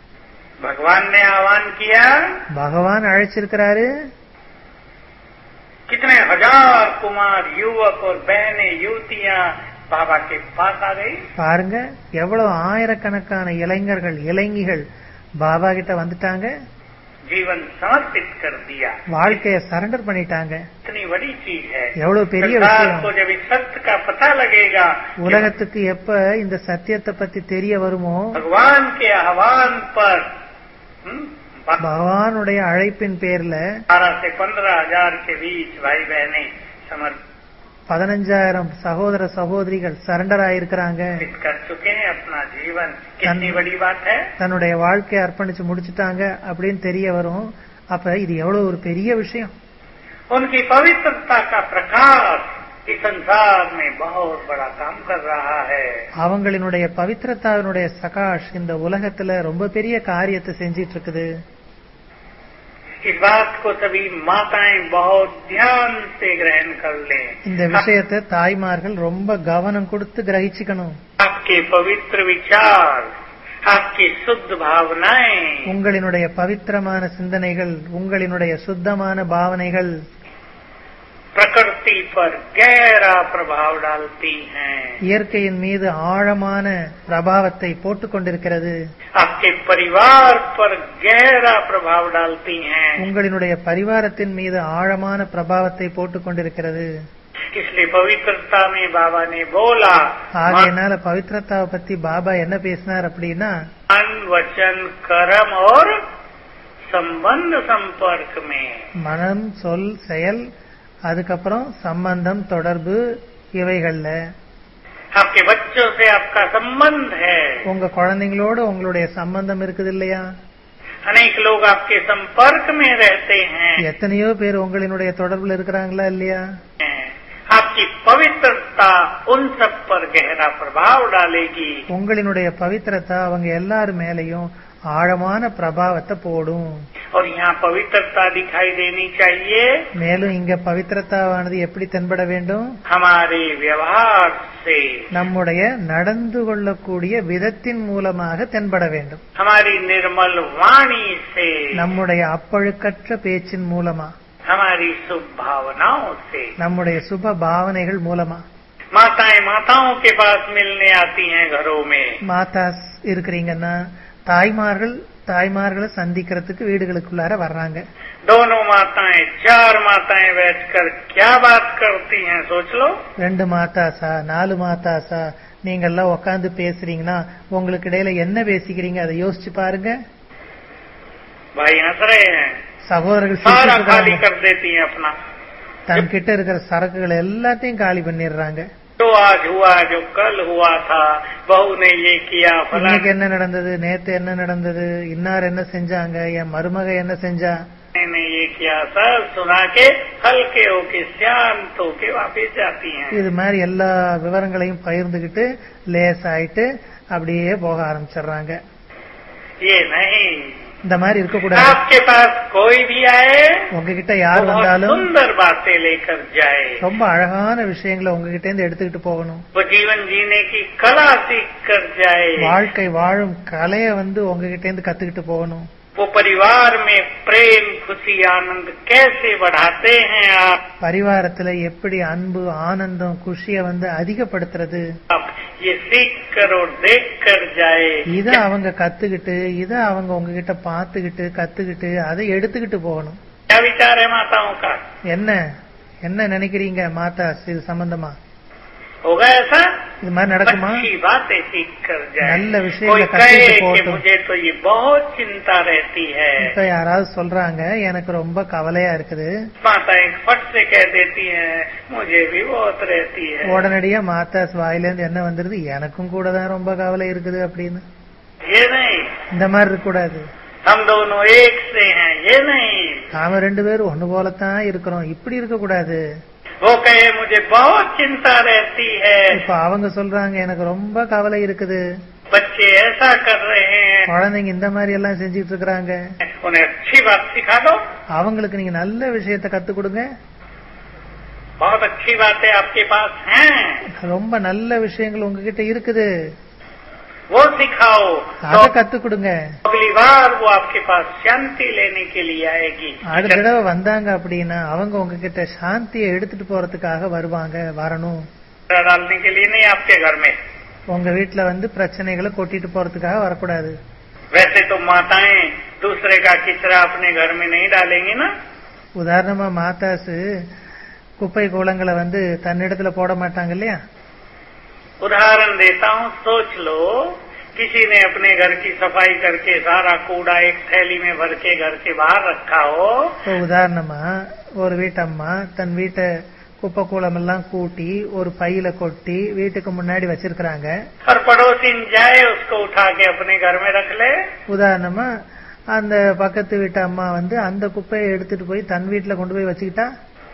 भगवान ने आह्वान किया பகவான் அழைச்சிருக்கிறாரு कितने हजार कुमार युवक और बहनें युवतियां बाबा के पास आ गई பாருங்க எவ்வளவு ஆயிரக்கணக்கான இளைஞர்கள் இளைஞிகள் பாபா கிட்ட வந்துட்டாங்க जीवन समर्पित कर दिया வாழ்க்கைய சரண்டர் பண்ணிட்டாங்க इतनी बड़ी चीज है எவ்வளவு பெரிய संसार விஷயம் को जब इस सत्य का पता लगेगा உலகத்துக்கு எப்ப இந்த சத்தியத்தை பத்தி தெரிய வருமோ भगवान के आह्वान पर हम्म, பகவானுடைய அழைப்பின் பேர்ல बारह से पंद्रह हजार के बीच भाई बहनें समर्पित பதினஞ்சாயிரம் சகோதர சகோதரிகள் சரண்டர் ஆயிருக்கிறாங்க कर चुके हैं अपना जीवन कितनी बड़ी बात है தன்னுடைய வாழ்க்கையை அர்ப்பணிச்சு முடிச்சுட்டாங்க அப்படின்னு தெரிய வரும் அப்ப இது எவ்வளவு ஒரு பெரிய விஷயம் उनकी पवित्रता का प्रकाश इस संसार में बहुत बड़ा काम कर रहा है அவங்களினுடைய பவித்திரத்தாவினுடைய சகாஷ் இந்த உலகத்துல ரொம்ப பெரிய காரியத்தை செஞ்சிட்டு இருக்குது इस बात को सभी माताएं बहुत ध्यान से ग्रहण कर लें இந்த விஷயத்தை தாய்மார்கள் ரொம்ப கவனம் கொடுத்து கிரகிச்சுக்கணும் आपके पवित्र विचार आपकी शुद्ध भावनाएं உங்களினுடைய பவித்திரமான சிந்தனைகள் உங்களினுடைய சுத்தமான பாவனைகள் प्रकृति पर गहरा प्रभाव डालती हैं இயற்கையின் மீது ஆழமான பிரபாவத்தை போட்டுக் கொண்டிருக்கிறது आपके परिवार पर गहरा प्रभाव डालती हैं உங்களினுடைய பரிவாரத்தின் மீது ஆழமான பிரபாவத்தை போட்டுக் கொண்டிருக்கிறது इसलिए पवित्रता में बाबा ने बोला ஆகையினால பவித்திரத்தாவை பத்தி பாபா என்ன பேசினார் அப்படின்னா मन वचन कर्म और संबंध संपर्क में மனம் சொல் செயல் அதுக்கப்புறம் சம்பந்தம் தொடர்பு இவைகள்ல आपके बच्चों से आपका संबंध है உங்க குழந்தைங்களோட உங்களுடைய சம்பந்தம் இருக்குது இல்லையா अनेक लोग आपके संपर्क में रहते हैं எத்தனையோ பேர் உங்களினுடைய தொடர்புல இருக்கிறாங்களா இல்லையா आपकी पवित्रता उन सब पर गहरा प्रभाव डालेगी உங்களினுடைய பவித்திரத்தை அவங்க எல்லார் மேலையும் ஆழமான பிரபாவத்தை போடும் और यहाँ पवित्रता दिखाई देनी चाहिए மேலும் இங்க பவித்திரத்தாவானது எப்படி தென்பட வேண்டும் हमारे व्यवहार से நம்முடைய நடந்து கொள்ளக்கூடிய விதத்தின் மூலமாக தென்பட வேண்டும் हमारी निर्मल वाणी से நம்முடைய அப்பழுக்கற்ற பேச்சின் மூலமா हमारी शुभ भावनाओं से நம்முடைய சுப பாவனைகள் மூலமா माताएं माताओं के पास मिलने आती हैं घरों में மாதாஸ் இருக்கிறீங்கன்னா தாய்மார்கள் தாய்மார்களை சந்திக்கிறதுக்கு வீடுகளுக்குள்ளார வர்றாங்க दोनों माताएं चार माताएं बैठकर क्या बात करती हैं सोच लो ரெண்டு மாதாசா நாலு மாதாசா நீங்கெல்லாம் உட்காந்து பேசுறீங்கன்னா உங்களுக்கு இடையில என்ன பேசிக்கிறீங்க அதை யோசிச்சு பாருங்க भाई हंस रहे हैं சகோதரர்கள் सारा சிரிச்சுட்டு खाली இருக்காங்க. कर देती हैं अपना தன் கிட்ட இருக்கிற சரக்குகள் எல்லாத்தையும் காலி பண்ணிடுறாங்க जो आज हुआ जो कल हुआ था बहू ने ये किया फला இன்னைக்கு என்ன நடந்தது நேத்து என்ன நடந்தது இன்னார் என்ன செஞ்சாங்க என் மருமக என்ன செஞ்சா ने ये किया सब सुना के हल्के होके शांत होके वापिस जाती हैं இது மாதிரி எல்லா விவரங்களையும் பகிர்ந்துகிட்டு லேஸ் ஆயிட்டு அப்படியே போக ஆரம்பிச்சிடுறாங்க ये नहीं இந்த மாதிரி இருக்கக்கூடாது आपके पास कोई भी आए உங்ககிட்ட யார் बहुत வந்தாலும் सुंदर बातें लेकर जाए ரொம்ப அழகான விஷயங்களை உங்ககிட்ட இருந்து எடுத்துக்கிட்டு போகணும் वो जीवन जीने की कला सीख कर जाए வாழ்க்கை வாழும் கலையை வந்து உங்ககிட்ட இருந்து கத்துக்கிட்டு போகணும் वो परिवार में प्रेम खुशी आनंद कैसे बढ़ाते हैं आप பரிவாரத்துல எப்படி அன்பு ஆனந்தம் குஷியை வந்து அதிகப்படுத்துறது आप ये सीख कर और देख कर जाए இத அவங்க கத்துக்கிட்டு இத அவங்க உங்ககிட்ட பாத்துக்கிட்டு கத்துக்கிட்டு அதை எடுத்துக்கிட்டு போகணும் क्या विचार है माताओं का என்ன என்ன நினைக்கிறீங்க மாதா இது சம்பந்தமா होगा ऐसा இது மாதிரி நடக்குமா अच्छी बातें सीख कर जाए நல்ல விஷயங்களை कोई கத்துக்கிட்டு कहे कि போகட்டும். मुझे तो ये बहुत चिंता रहती है இப்ப யாராவது சொல்றாங்க எனக்கு ரொம்ப கவலையா இருக்குது माताएं फट से कह देती हैं मुझे भी बहुत रहती है உடனடியா மாதாஸ் வாயிலேருந்து என்ன வந்துருது எனக்கும் கூட தான் ரொம்ப கவலை இருக்குது அப்படின்னு ये नहीं இந்த மாதிரி இருக்க கூடாது हम दोनों एक से हैं ये नहीं நாம ரெண்டு பேரும் ஒண்ணு போலத்தான் இருக்கிறோம் இப்படி இருக்க கூடாது वो कहे मुझे बहुत चिंता रहती है இப்ப அவங்க சொல்றாங்க எனக்கு ரொம்ப கவலை இருக்குது बच्चे ऐसा कर रहे हैं குழந்தைங்க இந்த மாதிரி எல்லாம் செஞ்சிட்டு இருக்கிறாங்க उन्हें अच्छी बात सिखा दो அவங்களுக்கு நீங்க நல்ல விஷயத்த கத்து கொடுங்க बहुत अच्छी बातें आपके पास हैं ரொம்ப நல்ல விஷயங்கள் உங்ககிட்ட இருக்குது वो सिखाओ तो அதை கத்து கொடுங்க अगली बार वो आपके पास शांति लेने के लिए आएगी அடுத்த தடவை வந்தாங்க அப்படின்னா அவங்க உங்ககிட்ட சாந்தியை எடுத்துட்டு போறதுக்காக வருவாங்க வரணும் कचरा डालने के लिए नहीं आपके घर में உங்க வீட்டுல வந்து பிரச்சனைகளை கொட்டிட்டு போறதுக்காக வரக்கூடாது वैसे तो माताएं दूसरे का किचरा अपने घर में नहीं डालेंगी ना உதாரணமா மாதாசு குப்பை கூலங்களை வந்து தன்னிடத்துல போட மாட்டாங்க இல்லையா उदाहरण देता हूँ सोच लो किसी ने अपने घर की सफाई करके सारा कूड़ा एक थैली में भर के घर के बाहर रखा हो இப்போ உதாரணமா ஒரு வீட்டம்மா தன் வீட்டை குப்பை கூலம் எல்லாம் கூட்டி ஒரு பையில கொட்டி வீட்டுக்கு முன்னாடி வச்சிருக்கிறாங்க और पड़ोसी जाए उसको उठा के अपने घर में रख ले உதாரணமா அந்த பக்கத்து வீட்டு அம்மா வந்து அந்த குப்பையை எடுத்துட்டு போய் தன் வீட்டுல கொண்டு போய் வச்சுக்கிட்டா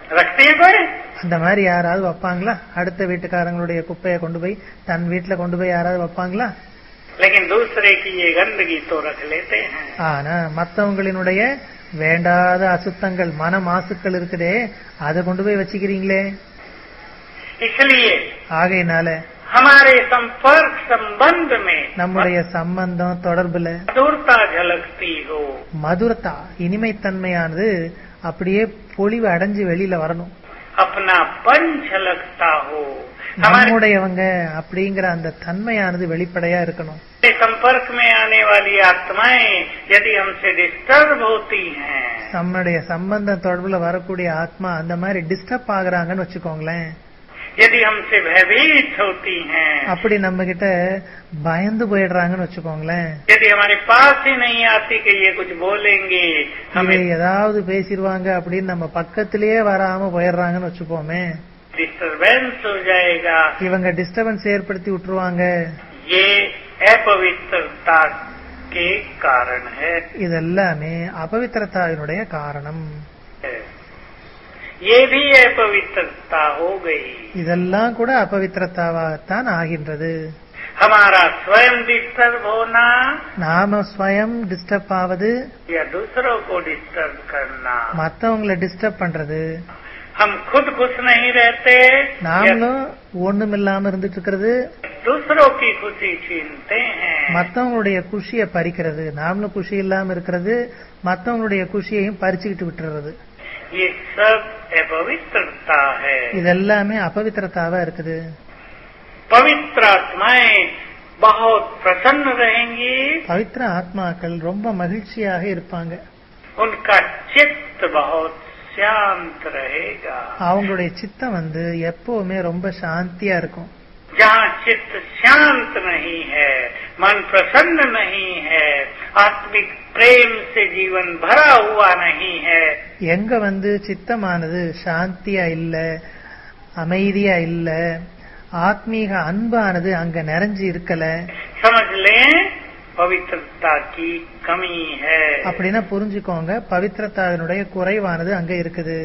रखते हैं कोई அந்த மாதிரி யாராவது வைப்பாங்களா அடுத்த வீட்டுக்காரங்களுடைய குப்பையை கொண்டு போய் தன் வீட்டுல கொண்டு போய் யாராவது வைப்பாங்களா लेकिन दूसरे की ये गंदगी तो रख लेते हैं ஆனா மத்தவங்களினுடைய வேண்டாத அசுத்தங்கள் மன மாசுக்கள் இருக்குதே அதை கொண்டு போய் வச்சுக்கிறீங்களே इसलिए ஆகையினால हमारे संपर्क संबंध में நம்முடைய சம்பந்தம் தொடர்புல मधुरता झलकती हो மதுரத்தா இனிமைத்தன்மையானது அப்படியே பொலிவு அடைஞ்சு வெளியில வரணும் अपनापन झलकता हो हमारे நம்முடையவங்க அப்படிங்கிற அந்த தன்மையானது வெளிப்படையா இருக்கணும் संपर्क में आने वाली आत्माएं यदि हमसे डिस्टर्ब होती हैं நம்முடைய சம்பந்தம் தொடர்புல வரக்கூடிய ஆத்மா அந்த மாதிரி டிஸ்டர்ப் ஆகுறாங்கன்னு வச்சுக்கோங்களேன் यदि हमसे भयभीत होती हैं அப்படி நம்ம கிட்ட பயந்து போயிடுறாங்கன்னு வச்சுக்கோங்களேன் यदि हमारे पास ही नहीं आती कि ये कुछ बोलेंगे இவை हमें ஏதாவது பேசிடுவாங்க அப்படின்னு நம்ம பக்கத்திலேயே வராம போயிடுறாங்கன்னு வச்சுப்போமே डिस्टरबेंस हो जाएगा இவங்க டிஸ்டர்பன்ஸ் ஏற்படுத்தி விட்டுருவாங்க ये अपवित्रता के कारण है இதெல்லாமே அபவித்திரத்தாவினுடைய காரணம் ये भी अपवित्रता हो गई இதெல்லாம் கூட அபவித்திரத்தாவாகத்தான் ஆகின்றது हमारा स्वयं डिस्टर्ब होना நாம ஸ்வயம் டிஸ்டர்ப் ஆவது या दूसरों को डिस्टर्ब करना மத்தவங்களை டிஸ்டர்ப் பண்றது हम खुद खुश नहीं रहते या நாமளும் ஒண்ணுமில்லாம இருந்துட்டு இருக்கிறது दूसरों की खुशी छीनते हैं மத்தவங்களுடைய குஷியை பறிக்கிறது நாமளும் குஷி இல்லாம இருக்கிறது மத்தவங்களுடைய குஷியையும் பறிச்சுக்கிட்டு விட்டுறது ये सब अपवित्रता है இதெல்லாமே அபவித்திரத்தாவா இருக்குது पवित्र आत्माएं बहुत प्रसन्न रहेंगी பவித்திர ஆத்மாக்கள் ரொம்ப மகிழ்ச்சியாக இருப்பாங்க उनका चित्त बहुत शांत रहेगा அவங்களுடைய சித்தம் வந்து எப்பவுமே ரொம்ப சாந்தியா இருக்கும் जहाँ चित्त शांत नहीं है मन प्रसन्न नहीं है आत्मिक प्रेम से जीवन भरा हुआ नहीं है எங்க வந்து சித்தமானது சாந்தியா இல்ல அமைதியா இல்ல ஆத்மீக அன்பானது அங்க நிறைஞ்சு இருக்கல समझ लें पवित्रता की कमी है அப்படின்னா புரிஞ்சுக்கோங்க பவித்திரத்தாவினுடைய குறைவானது அங்க இருக்குது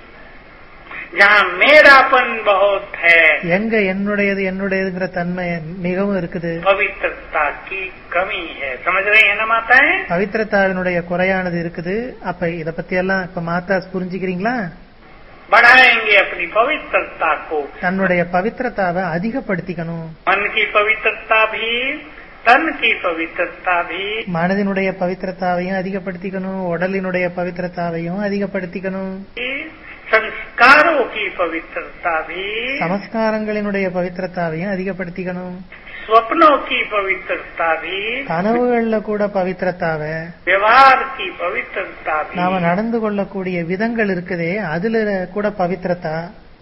जहाँ मेरापन बहुत है எங்க என்னுடையது என்னுடையதுங்கிற தன்மை மிகவும் இருக்குது पवित्रता की कमी है समझ रहे हैं ना माताएं பவித்திரத்தாவினுடைய குறையானது இருக்குது அப்ப இத பத்தி எல்லாம் இப்ப மாதாஸ் புரிஞ்சுக்கிறீங்களா बढ़ाएंगे अपनी पवित्रता को தன்னுடைய பவித்திரத்தாவை அதிகப்படுத்திக்கணும் मन की पवित्रता भी तन की पवित्रता भी மனதினுடைய பவித்திரத்தாவையும் அதிகப்படுத்திக்கணும் உடலினுடைய பவித்திரத்தாவையும் அதிகப்படுத்திக்கணும் संस्कारों की पवित्रता भी சமஸ்காரங்களினுடைய பவித்திரத்தாவையும் அதிகப்படுத்திக்கணும் स्वप्नों की पवित्रता भी கனவுகள்ல கூட பவித்திரத்தாவை व्यवहार की पवित्रता भी நாம நடந்து கொள்ளக்கூடிய விதங்கள் இருக்குதே அதுல கூட பவித்திரத்தா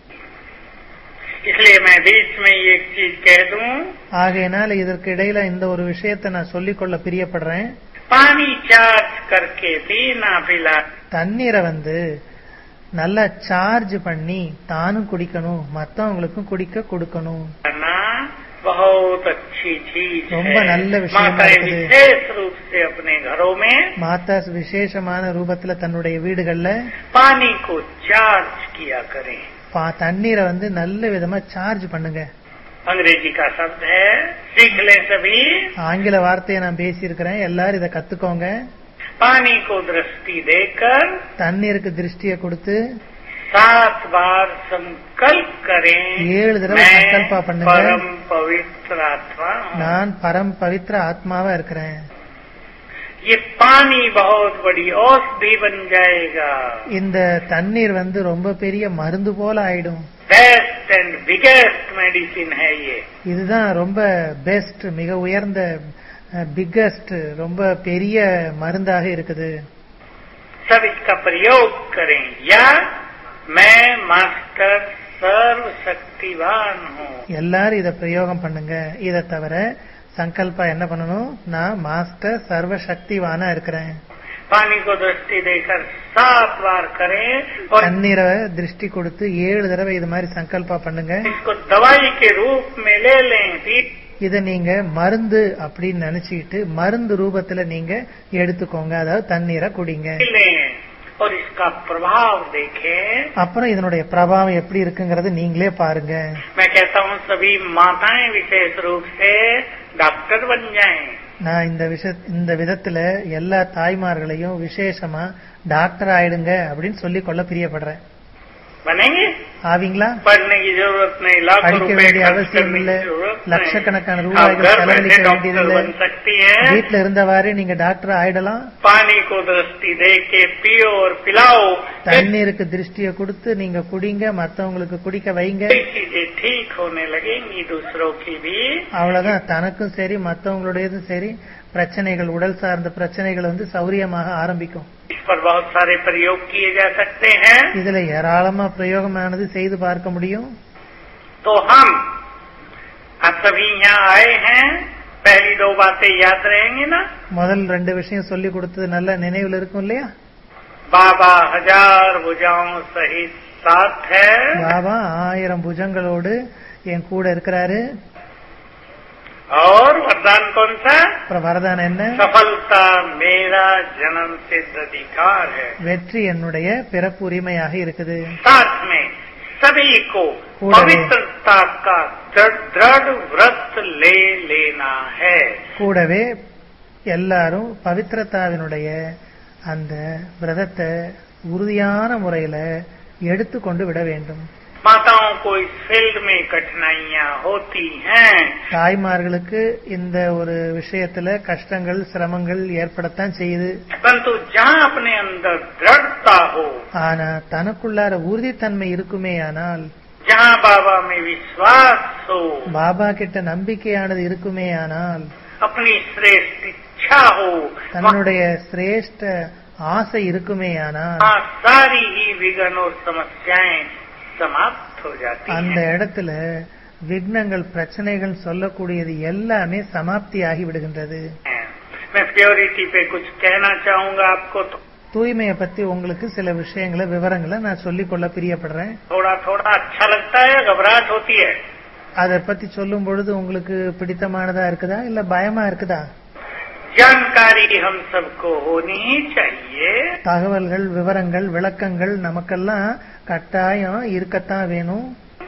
इसलिए मैं बीच में एक चीज कह दूं ஆகையினால இதற்கு இடையில இந்த ஒரு விஷயத்தை நான் சொல்லிக்கொள்ள பிரியப்படுறேன் पानी चार्ज करके पीना पिला தண்ணீரை வந்து நல்லா சார்ஜ் பண்ணி தானும் குடிக்கணும் மத்தவங்களுக்கும் குடிக்க கொடுக்கணும் करना बहुत अच्छी चीज ரொம்ப है நல்ல விஷயமா माताएं இருக்குது. विशेष रूप से अपने घरों में மாதாஸ் விசேஷமான ரூபத்துல தன்னுடைய வீடுகள்ல पानी को चार्ज किया करें பா- தண்ணீரை வந்து நல்ல விதமா சார்ஜ் பண்ணுங்க अंग्रेजी का शब्द है सीख लें सभी ஆங்கில வார்த்தையை நான் பேசியிருக்கிறேன் எல்லாரும் இதை கத்துக்கோங்க पानी को दृष्टि देकर தண்ணீருக்கு திருஷ்டியை கொடுத்து सात बार संकल्प करें ஏழு தடவை मैं சங்கல்பா பண்ணுங்க. परम पवित्र आत्मा हूँ நான் பரம் பவித்ர ஆத்மாவா இருக்கிறேன் ये पानी बहुत बड़ी औषधि बन जाएगा இந்த தண்ணீர் வந்து ரொம்ப பெரிய மருந்து போல ஆயிடும் बेस्ट एंड बिगेस्ट मेडिसिन है ये இதுதான் ரொம்ப பெஸ்ட் மிக உயர்ந்த பிக்கஸ்ட் ரொம்ப பெரிய மருந்தாக இருக்குது सब इसका प्रयोग करें या मैं मास्टर सर्वशक्तिवान हूँ எல்லாரும் இத பிரயோகம் பண்ணுங்க இத தவிர சங்கல்பா என்ன பண்ணணும் நான் மாஸ்டர் சர்வ சக்திவானா இருக்கிறேன் पानी को दृष्टि देकर सात बार करें और தண்ணீரை திருஷ்டி கொடுத்து ஏழு தடவை இது மாதிரி சங்கல்பா பண்ணுங்க इसको दवाई के रूप में ले लें पी இத நீங்க மருந்து அப்படின்னு நினைச்சுக்கிட்டு மருந்து ரூபத்துல நீங்க எடுத்துக்கோங்க அதாவது தண்ணீரை குடிங்க लें और इसका प्रभाव देखें அப்புறம் இதனுடைய பிரபாவம் எப்படி இருக்குங்கிறது நீங்களே பாருங்க मैं कहता हूँ सभी माताएं विशेष रूप से डॉक्टर बन जाएं நான் இந்த விஷ இந்த விதத்துல எல்லா தாய்மார்களையும் விசேஷமா டாக்டர் ஆயிடுங்க அப்படின்னு சொல்லி கொள்ள பிரியப்படுறேன் बनेंगे ஆவீங்களா पढ़ने की जरूरत नहीं लाखों படிக்க रुपए வேண்டிய खर्च அவசியம் करने இல்ல की जरूरत லட்சக்கணக்கான नहीं आप ரூபாய்கள் घर बैठे செலவழிக்க डॉक्टर வேண்டியதில்லை बन सकती है வீட்டுல இருந்தவாறு நீங்க டாக்டர் ஆயிடலாம் पानी को दृष्टि दे के पियो और पिलाओ தண்ணீருக்கு திருஷ்டியை கொடுத்து நீங்க குடிங்க மத்தவங்களுக்கு குடிக்க வைங்க कई चीजें ठीक होने लगेंगी दूसरों की भी அவ்வளவுதான் தனக்கும் சரி மத்தவங்களுடையதும் சரி பிரச்சனைகள் உடல் சார்ந்த பிரச்சனைகள் வந்து சௌரியமாக ஆரம்பிக்கும் इस पर बहुत सारे प्रयोग किए जा सकते हैं இதுல ஏராளமா பிரயோகமானது செய்து பார்க்க முடியும் तो हम आप सभी यहाँ आए हैं पहली दो बातें याद रहेंगी ना முதல் ரெண்டு விஷயம் சொல்லி கொடுத்தது நல்ல நினைவுல இருக்கும் இல்லையா बाबा हजार भुजाओं सहित साथ है பாபா ஆயிரம் புஜங்களோடு என் கூட இருக்கிறாரு और वरदान कौन सा அப்புறம் வரதானம் என்ன सफलता मेरा जन्म सिद्ध अधिकार है வெற்றி என்னுடைய பிறப்பு உரிமையாக இருக்குது साथ में सभी को पूरा है। पवित्रता का दृढ़ दृढ़ व्रत ले लेना है கூடவே எல்லாரும் பவித்ரதாவினுடைய அந்த விரதத்தை உறுதியான முறையில எடுத்துக்கொண்டு விட வேண்டும் माताओं को इस फील्ड में कठिनाइयां होती हैं தாய்மார்களுக்கு இந்த ஒரு விஷயத்துல கஷ்டங்கள் சிரமங்கள் ஏற்படத்தான் செய்யுது परंतु जहाँ अपने अंदर दृढ़ता हो ஆனா தனக்குள்ளார உறுதித்தன்மை இருக்குமே ஆனால் जहाँ बाबा में विश्वास हो பாபா கிட்ட நம்பிக்கையானது இருக்குமே ஆனால் अपनी श्रेष्ठ इच्छा हो தன்னுடைய சிரேஷ்ட ஆசை இருக்குமே ஆனால் वहाँ सारी ही विघ्न और समस्याएं समाप्त हो जाती அந்த हैं இடத்துல விக்னங்கள் பிரச்சனைகள் சொல்லக்கூடியது எல்லாமே சமாப்தியாகி விடுகின்றது मैं प्योरिटी पे कुछ कहना चाहूंगा आपको तो தூய்மையை பத்தி உங்களுக்கு சில விஷயங்களை விவரங்களை நான் சொல்லிக்கொள்ள பிரியப்படுறேன் थोड़ा थोड़ा अच्छा लगता है घबराहट होती है அதை பத்தி சொல்லும் பொழுது உங்களுக்கு பிடித்தமானதா இருக்குதா இல்ல பயமா இருக்குதா जानकारी हम सबको होनी ही चाहिए தகவல்கள் விவரங்கள் விளக்கங்கள் நமக்கெல்லாம் கட்டாயம் இருக்கத்தான் வேணும்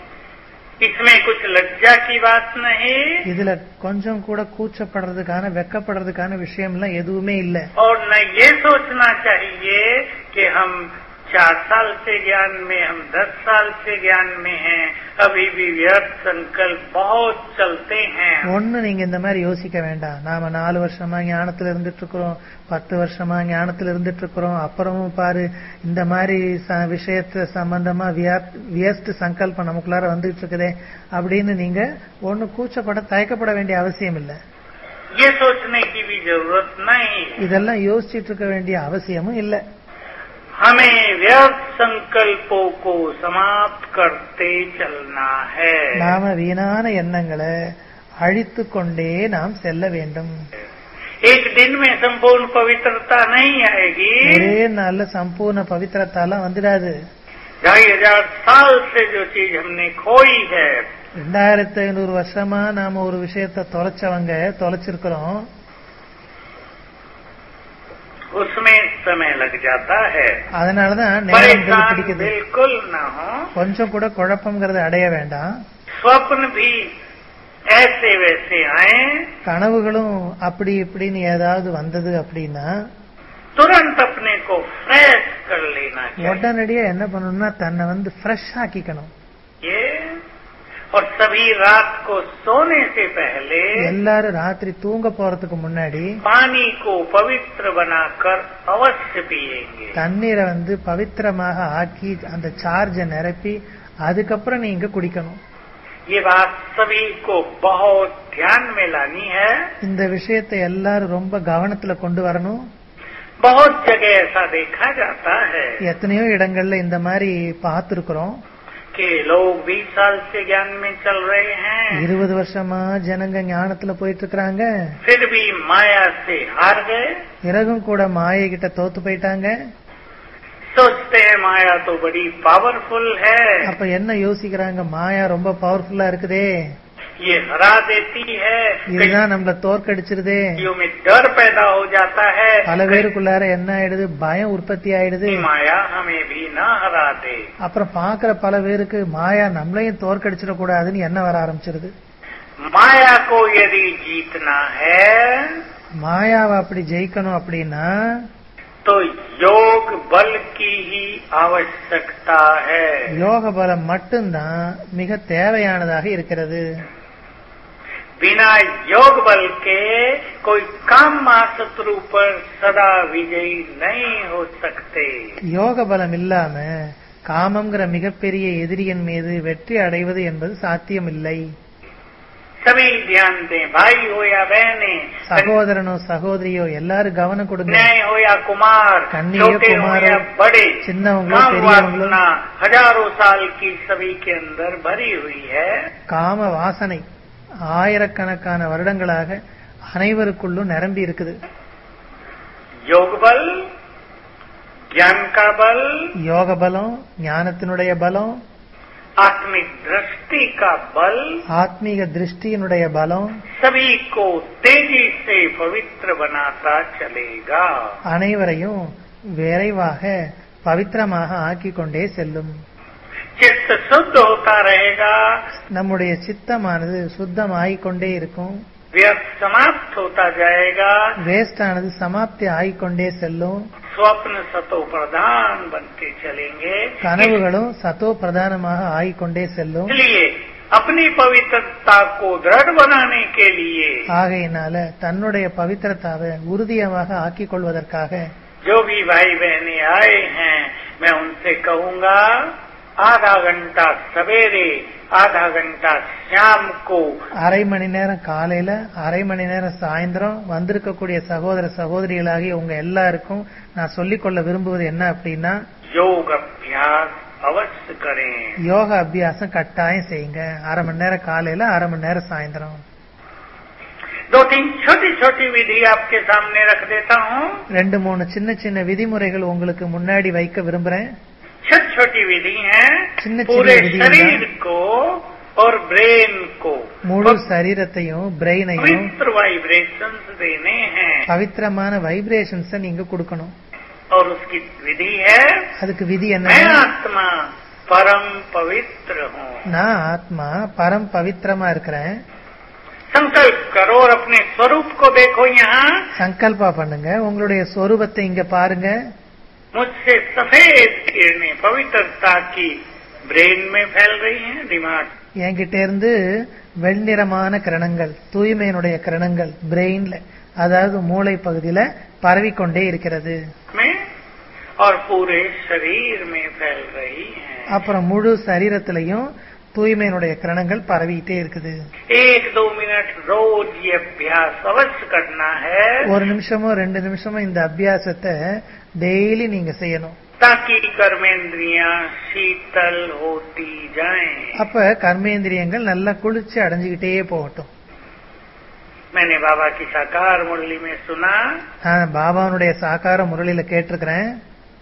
इसमें कुछ लज्जा की बात नहीं இதுல கொஞ்சம் கூட கூச்சப்படுறதுக்கான வெக்கப்படுறதுக்கான விஷயம்லாம் எதுவுமே இல்லை और न ये सोचना चाहिए कि हम चार साल से ज्ञान में हम दस साल से ज्ञान में हैं अभी भी व्यर्थ संकल्प बहुत चलते हैं ஒண்ணு நீங்க இந்த மாதிரி யோசிக்க வேண்டாம் நாம நாலு வருஷமா ஞானத்துல இருந்துட்டு இருக்கிறோம் பத்து வருஷமா ஞானத்துல இருந்துட்டு இருக்கிறோம் அப்புறமும் பாரு இந்த மாதிரி ச- விஷயத்த சம்பந்தமா வியஸ்ட் சங்கல்பம் நமக்குள்ளார வந்துட்டு இருக்குதே அப்படின்னு நீங்க ஒண்ணு கூச்சப்பட தயக்கப்பட வேண்டிய அவசியம் இல்லை ये सोचने की भी जरूरत नहीं இதெல்லாம் யோசிச்சிட்டு இருக்க வேண்டிய அவசியமும் இல்லை हमें व्यर्थ संकल्पों को समाप्त करते चलना है நாம வீணான எண்ணங்களை அழித்து கொண்டே நாம் செல்ல வேண்டும் एक दिन में संपूर्ण पवित्रता नहीं आएगी ஒரே நாள்ல சம்பூர்ண பவித்திரத்தாலாம் வந்துடாது ढाई हजार साल से जो चीज हमने खोई है ரெண்டாயிரத்தி ஐநூறு வருஷமா நாம ஒரு விஷயத்த தொலைச்சவங்க தொலைச்சிருக்கிறோம் उसमें समय लग जाता है அதனாலதான் நேரங்கள் परेशान பிடிக்குது बिल्कुल न हो கொஞ்சம் கூட குழப்பம்ங்கிறத அடைய வேண்டாம் स्वप्न भी ऐसे वैसे आए கனவுகளும் அப்படி இப்படின்னு ஏதாவது வந்தது அப்படின்னா तुरंत अपने को फ्रेश कर लेना चाहिए உடனடியா என்ன பண்ணணும்னா தன்னை வந்து ஃப்ரெஷ் ஆக்கிக்கணும் और सभी रात को सोने से पहले எல்லாரும் ராத்திரி தூங்க போறதுக்கு முன்னாடி पानी को पवित्र बनाकर अवश्य पिएंगे தண்ணீரை வந்து பவித்திரமாக ஆக்கி அந்த சார்ஜை நிரப்பி அதுக்கப்புறம் நீங்க குடிக்கணும் ये बात सभी को बहुत ध्यान में लानी है இந்த விஷயத்தை எல்லாரும் ரொம்ப கவனத்துல கொண்டு வரணும் बहुत जगह ऐसा देखा जाता है எத்தனையோ இடங்கள்ல இந்த மாதிரி பார்த்திருக்கிறோம் कि लोग बीस साल से ज्ञान में चल रहे हैं இருபது வருஷமா ஜனங்க ஞானத்துல போயிட்டு இருக்கிறாங்க फिर भी माया से हार गए பிறகும் கூட மாயை கிட்ட தோத்து போயிட்டாங்க सोचते हैं माया तो बड़ी पावरफुल है அப்ப என்ன யோசிக்கிறாங்க மாயா ரொம்ப பவர்ஃபுல்லா இருக்குதே ये हरा देती है कई இதுதான் நம்மள தோற்கடிச்சிருதே व्यक्तियों में डर पैदा हो जाता है பல பேருக்குள்ளார என்ன ஆயிடுது பயம் உற்பத்தி ஆயிடுது कि माया हमें भी न हरा दे அப்புறம் பாக்குற பல பேருக்கு மாயா நம்மளையும் தோற்கடிச்சிட கூடாதுன்னு என்ன வர ஆரம்பிச்சிருது माया को यदि जीतना है மாயாவை அப்படி ஜெயிக்கணும் அப்படின்னா तो योग बल की ही आवश्यकता है யோக பலம் மட்டும்தான் மிக தேவையானதாக இருக்கிறது बिना योग बल के कोई काम शत्रु पर सदा विजयी नहीं हो सकते யோக பலம் இல்லாம காமம்ங்கிற மிகப்பெரிய எதிரியின் மீது வெற்றி அடைவது என்பது சாத்தியமில்லை सभी ध्यान दें भाई हो या बहने சகோதரனோ சகோதரியோ எல்லாரும் கவனம் கொடுங்க कन्याएं हो या कुमार कन्या हो, छोटे हो कुमार या हो, बड़े சின்னவங்களோ काम பெரியவங்களோ वासना हजारों साल की सभी के अंदर भरी हुई है காம வாசனை ஆயிரக்கணக்கான வருடங்களாக அனைவருக்குள்ளும் நிரம்பி இருக்குது योग बल ज्ञान का बल யோக பலம் ஞானத்தினுடைய பலம் आत्मिक दृष्टि का बल ஆத்மீக திருஷ்டியினுடைய பலம் सभी को तेजी से पवित्र बनाता चलेगा அனைவரையும் விரைவாக பவித்திரமாக ஆக்கிக் கொண்டே செல்லும் चित्त शुद्ध होता रहेगा நம்முடைய சித்தமானது சுத்தமாகிக் கொண்டே இருக்கும் व्यर्थ समाप्त होता जाएगा வேஸ்ட் ஆனது சமாப்தி ஆகிக்கொண்டே செல்லும் स्वप्न सतो प्रधान बनते चलेंगे கனவுகளும் சத்தோ பிரதானமாக ஆகிக்கொண்டே செல்லும் इसलिए अपनी पवित्रता को दृढ़ बनाने के लिए ஆகையினால தன்னுடைய பவித்திரத்தாவை உறுதியமாக ஆக்கிக் கொள்வதற்காக जो भी भाई बहने आए हैं मैं उनसे कहूंगा आधा घंटा सवेरे आधा घंटा शाम को அரை மணி நேரம் காலையில அரை மணி நேரம் சாயந்தரம் வந்திருக்கக்கூடிய சகோதர சகோதரிகளாகிய உங்க எல்லாருக்கும் நான் சொல்லிக்கொள்ள விரும்புவது என்ன அப்படின்னா योग अभ्यास अवश्य करें யோகா அபியாசம் கட்டாயம் செய்யுங்க அரை மணி நேரம் காலையில அரை மணி நேரம் சாயந்தரம் दो तीन छोटी छोटी विधि आपके सामने रख देता हूँ ரெண்டு மூணு சின்ன சின்ன விதிமுறைகள் உங்களுக்கு முன்னாடி வைக்க விரும்புறேன் छोटी छोटी विधि है चिन्ह पूरे चिन्ह विधि है। शरीर को और ब्रेन को முழு சரீரத்தையும் பிரெயினையும் पवित्र वाइब्रेशंस देने हैं பவித்திரமான வைப்ரேஷன்ஸ நீங்க கொடுக்கணும் और उसकी विधि है அதுக்கு விதி என்ன मैं आत्मा परम पवित्र हूँ நான் ஆத்மா பரம் பவித்திரமா இருக்கிறேன் संकल्प करो और अपने स्वरूप को देखो यहाँ சங்கல்பா பண்ணுங்க உங்களுடைய சொரூபத்தை இங்க பாருங்க मुझसे सफेद किरणें पवित्रता की ब्रेन में फैल रही हैं दिमाग என்கிட்ட இருந்து வெண்ணிறமான கிரணங்கள் தூய்மையினுடைய கிரணங்கள் பிரெயின்ல அதாவது மூளை பகுதியில பரவிக்கொண்டே இருக்கிறது में और पूरे शरीर में फैल रही हैं அப்புறம் முழு சரீரத்திலையும் தூய்மையினுடைய கிரணங்கள் பரவிட்டே இருக்குது एक दो मिनट रोज ये अभ्यास अवश्य करना है ஒரு நிமிஷமோ ரெண்டு நிமிஷமோ இந்த அபியாசத்தை டெய்லி நீங்க செய்யணும் ताकि कर्मेंद्रियां शीतल होती जाएं। அப்ப கர்மேந்திரியங்கள் நல்லா குளிர்ச்சி அடைஞ்சுக்கிட்டே போகட்டும் मैंने बाबा की साकार मुरली में सुना நான் பாபாவுடைய சாக்கார முரளியில கேட்டிருக்கிறேன்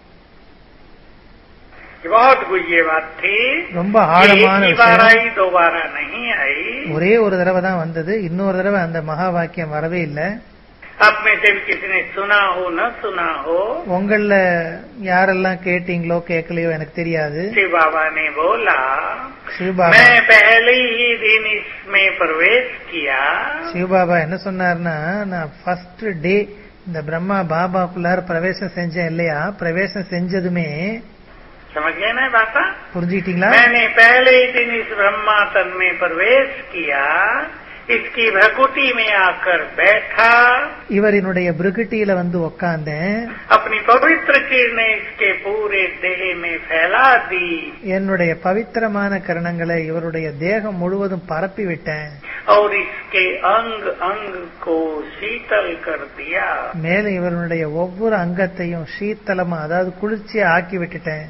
कि बहुत गुज्जे बात थी ரொம்ப ये ஆழமான एक ही बार விஷயம் आई दोबारा नहीं आई ஒரே ஒரு தடவை தான் வந்தது இன்னொரு தடவை அந்த மகா வாக்கியம் வரவே இல்லை आप में से भी किसी ने सुना हो न सुना हो உங்கள யாரெல்லாம் கேட்டீங்களோ கேட்கலையோ எனக்கு தெரியாது शिव बाबा ने बोला சிவபாபா मैं पहले ही दिन इसमें प्रवेश किया சிவபாபா என்ன சொன்னார்னா நான் ஃபர்ஸ்ட் டே இந்த பிரம்மா பாபாக்குள்ளார பிரவேசம் செஞ்சேன் இல்லையா பிரவேசம் செஞ்சதுமே समझ गए ना बाबा புரிஞ்சுக்கிட்டீங்களா मैंने पहले ही दिन इस ब्रह्मा तन में प्रवेश किया इसकी भ्रकुटी में आकर बैठा இவரினுடைய பிருகுட்டியில வந்து உக்காந்தேன் अपनी पवित्र किरणें इसके पूरे देह में फैला दी என்னுடைய பவித்திரமான கரணங்களை இவருடைய தேகம் முழுவதும் பரப்பி விட்டேன் और इसके अंग अंग को शीतल कर दिया மேலும் இவருடைய ஒவ்வொரு அங்கத்தையும் சீத்தலமா அதாவது குளிர்ச்சியா ஆக்கி விட்டுட்டேன்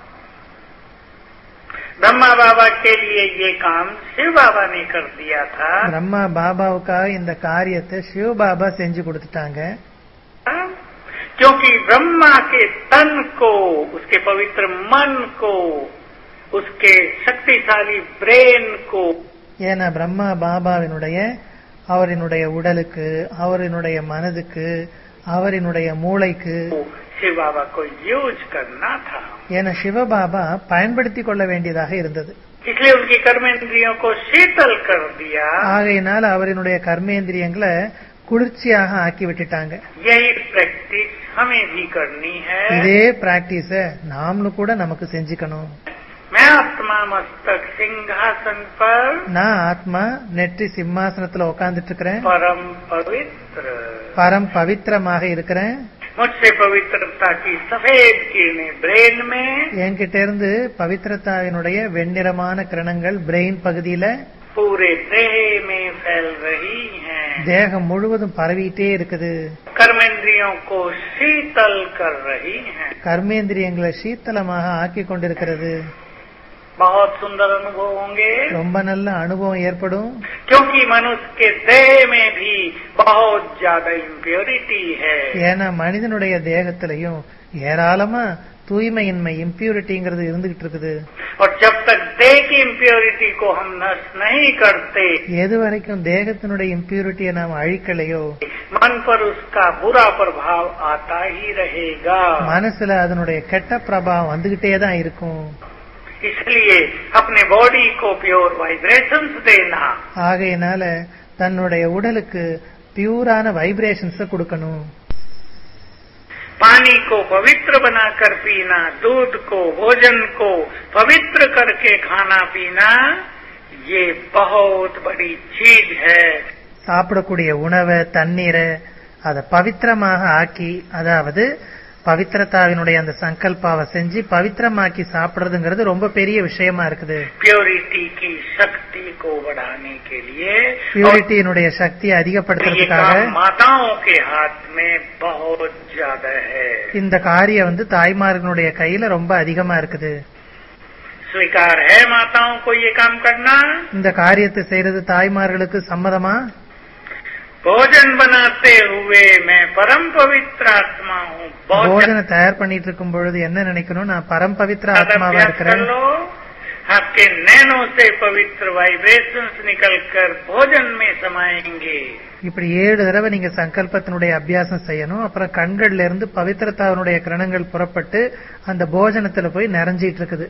ब्रह्मा बाबा के लिए ये काम शिव बाबा ने कर दिया था பிரம்மா பாபாவுக்காக இந்த காரியத்தை சிவ பாபா செஞ்சு கொடுத்துட்டாங்க क्योंकि ब्रह्मा के तन को उसके पवित्र मन को उसके शक्तिशाली ब्रेन को ஏன்னா பிரம்மா பாபாவினுடைய அவரினுடைய உடலுக்கு அவரினுடைய மனதுக்கு அவரினுடைய மூளைக்கு शिव बाबा को यूज करना था ஏன்னா சிவபாபா பயன்படுத்திக் கொள்ள வேண்டியதாக இருந்தது इसलिए उनकी कर्मेंद्रियों को शीतल कर दिया ஆகையினால் அவரினுடைய கர்மேந்திரியங்களை குளிர்ச்சியாக ஆக்கி விட்டுட்டாங்க यही प्रैक्टिस हमें भी करनी है இதே பிராக்டிஸ நாமளும் கூட நமக்கு செஞ்சுக்கணும் मैं आत्मा मस्तक सिंहासन पर நான் ஆத்மா நெற்றி சிம்மாசனத்துல உட்கார்ந்துட்டு இருக்கிறேன் परम पवित्र பரம் பவித்திரமாக இருக்கிறேன் मुझसे पवित्रता की सफेद किरणें ब्रेन में என்கிட்ட இருந்து பவித்திரத்தாவினுடைய வெண்ணிறமான கிரணங்கள் பிரெயின் பகுதியில पूरे देह में फैल रही हैं தேகம் முழுவதும் பரவிட்டே இருக்குது कर्मेंद्रियों को शीतल कर रही हैं கர்மேந்திரியங்களை சீத்தலமாக ஆக்கி கொண்டிருக்கிறது बहुत सुंदर अनुभव होंगे ரொம்ப நல்ல அனுபவம் ஏற்படும் क्योंकि मनुष्य के देह में भी बहुत ज्यादा इम्प्योरिटी है ஏன்னா மனிதனுடைய தேகத்திலையும் ஏராளமா தூய்மையின்மை இம்பியூரிட்டிங்கிறது இருந்துகிட்டு இருக்குது और जब तक देह की इम्प्योरिटी को हम नष्ट नहीं करते எது வரைக்கும் தேகத்தினுடைய இம்பியூரிட்டியை நாம் அழிக்கலையோ मन पर उसका बुरा प्रभाव आता ही रहेगा மனசுல அதனுடைய கெட்ட பிரபாவம் வந்துகிட்டே தான் இருக்கும் इसलिए अपने बॉडी को प्योर वाइब्रेशंस देना ஆகையினால தன்னுடைய உடலுக்கு பியூரான வைப்ரேஷன்ஸ் கொடுக்கணும் पानी को पवित्र बनाकर पीना दूध को भोजन को पवित्र करके खाना पीना ये बहुत बड़ी चीज है சாப்பிடக்கூடிய உணவை தண்ணீரை அதை பவித்திரமாக ஆக்கி அதாவது பவித்திரத்தாவினுடைய அந்த சங்கல்பாவை செஞ்சு பவித்திரமாக்கி சாப்பிடுறதுங்கிறது ரொம்ப பெரிய விஷயமா இருக்குது प्योरिटी की शक्ति को बढ़ाने के लिए और பியூரிட்டியினுடைய சக்தியை ये அதிகப்படுத்துறதுக்காக काम माताओं के हाथ में बहुत ज्यादा है இந்த காரியம் வந்து தாய்மார்களுடைய கையில ரொம்ப அதிகமா இருக்குது स्वीकार है माताओं को ये काम करना இந்த காரியத்தை செய்யறது தாய்மார்களுக்கு சம்மதமா भोजन बनाते हुए मैं परम पवित्र आत्मा हूँ बहुत போஜனை தயார் பண்ணிட்டு இருக்கும் பொழுது என்ன நினைக்கணும் நான் பரம் பவித்திர ज्यादा ஆத்மாவா अभ्यास कर இருக்கிறேன் लो आपके नैनों से पवित्र वाइब्रेशंस निकलकर भोजन में समाएंगे இப்படி ஏழு தடவை நீங்க சங்கல்பத்தினுடைய அபியாசம் செய்யணும் அப்புறம் கண்கள்ல இருந்து பவித்திரத்தாவினுடைய கிரணங்கள் புறப்பட்டு அந்த போஜனத்துல போய் நிறைஞ்சிட்டு இருக்குது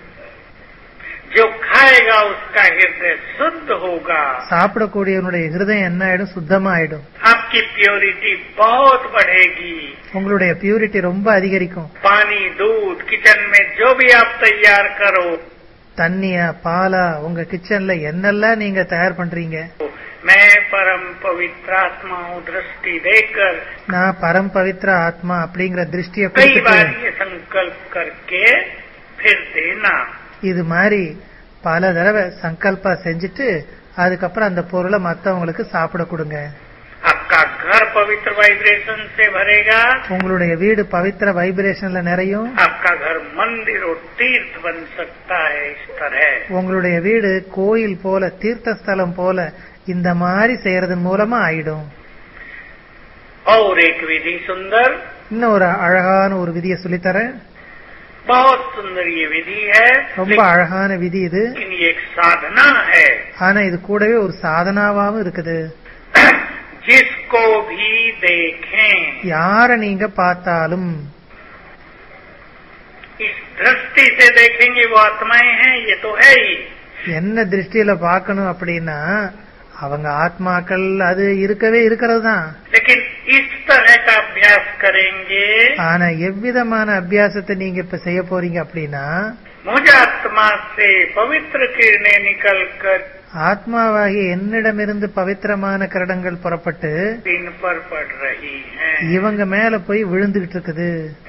जो खाएगा उसका हृदय शुद्ध होगा சாப்பிடக்கூடியவனுடைய ஹிருதயம் என்ன ஆயிடும் சுத்தமா ஆயிடும் आपकी प्योरिटी बहुत बढ़ेगी உங்களுடைய பியூரிட்டி ரொம்ப அதிகரிக்கும் पानी दूध किचन में जो भी आप तैयार करो தண்ணியா பாலா உங்க கிச்சன்ல என்னெல்லாம் நீங்க தயார் பண்றீங்க मैं परम पवित्र आत्मा हूँ दृष्टि देकर நான் பரம் பவித்ர ஆத்மா அப்படிங்கிற திருஷ்டியை कई बार கொடுத்துட்டு ये संकल्प करके फिर देना இது மாதிரி பல தடவை சங்கல்பா செஞ்சுட்டு அதுக்கப்புறம் அந்த பொருளை மத்தவங்களுக்கு சாப்பிட கொடுங்க आपका घर पवित्र वाइब्रेशन से भरेगा உங்களுடைய வீடு பவித்திர வைப்ரேஷன்ல நிறையும் आपका घर मंदिर और तीर्थ बन सकता है इस तरह உங்களுடைய வீடு கோயில் போல தீர்த்த ஸ்தலம் போல இந்த மாதிரி செய்யறதன் மூலமா ஆயிடும் और एक विधि सुंदर இன்னும் ஒரு அழகான ஒரு விதியை சொல்லித்தரேன் बहुत सुंदर ये विधि है ரொம்ப அழகான விதி இது लेकिन ये एक साधना है ஆனா இது கூடவே ஒரு சாதனாவாவும் இருக்குது जिसको भी देखें யார நீங்க பார்த்தாலும் इस दृष्टि से देखेंगे वो आत्माएं हैं ये तो है ही என்ன திருஷ்டியில பார்க்கணும் அப்படின்னா அவங்க ஆத்மாக்கள் அது இருக்கவே இருக்கிறது தான் लेकिन इस तरह का अभ्यास करेंगे ஆனா எவ்விதமான அபியாசத்தை நீங்க இப்ப செய்ய போறீங்க அப்படின்னா मुझ आत्मा से पवित्र किरणें निकलकर ஆத்மாவாகிய என்னிடமிருந்து பவித்திரமான கிரடங்கள் புறப்பட்டு इन पर पड़ रही हैं இவங்க மேல போய் விழுந்துகிட்டு இருக்குது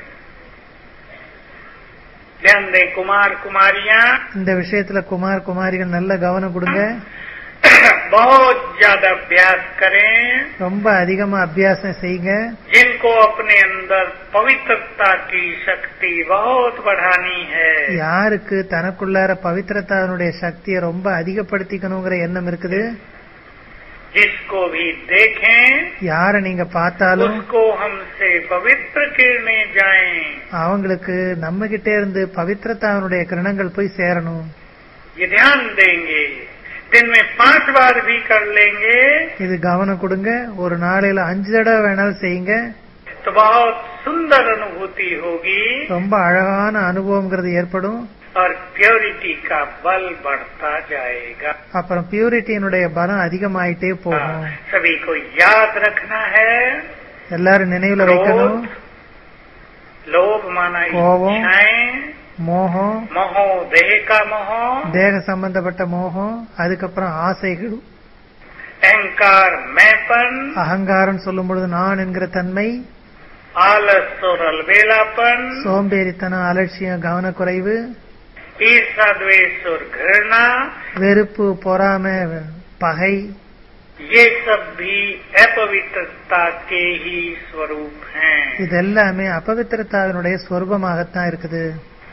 ध्यान दें कुमार कुमारियां இந்த விஷயத்துல குமார் குமாரிகள் நல்ல கவனம் கொடுங்க बहुत ज्यादा अभ्यास करें ரொம்ப அதிகமா அபியாசம் செய்யுங்க जिनको अपने अंदर पवित्रता की शक्ति बहुत बढ़ानी है யாருக்கு தனக்குள்ளார பவித்திரத்தானுடைய சக்தியை ரொம்ப அதிகப்படுத்திக்கணுங்கிற எண்ணம் இருக்குது जिसको भी देखें யார நீங்க பார்த்தாலும் उसको हमसे पवित्र किरणें जाएं அவங்களுக்கு நம்ம கிட்ட இருந்து பவித்திரத்தானுடைய கிரணங்கள் போய் சேரணும் ये ध्यान देंगे दिन में पांच बार भी कर लेंगे இது கவனம் கொடுங்க ஒரு நாளையில அஞ்சு தடவை வேணாலும் செய்யுங்க तो बहुत सुंदर अनुभूति होगी ரொம்ப அழகான அனுபவங்கிறது ஏற்படும் और प्योरिटी का बल बढ़ता जाएगा அப்புறம் பியூரிட்டியினுடைய பலம் அதிகமாயிட்டே போகும் हाँ, सभी को याद रखना है எல்லாரும் நினைவுல வைக்கணும் लोभ माना கோபம். इच्छाएं மோகம் मोहो देह का मोह தேக சம்பந்தப்பட்ட மோகம் அதுக்கப்புறம் ஆசைகள் अहंकार मैंपन அகங்காரம் சொல்லும் பொழுது நான் என்கிற தன்மை आलस और अलबेलापन சோம்பேறித்தனம் அலட்சியம் கவனக்குறைவு ईर्षा द्वेष और घृणा வெறுப்பு பொறாமை பகை ये सब भी अपवित्रता के ही स्वरूप हैं இது எல்லாமே அபவித்திரத்தாவினுடைய ஸ்வரூபமாகத்தான் இருக்குது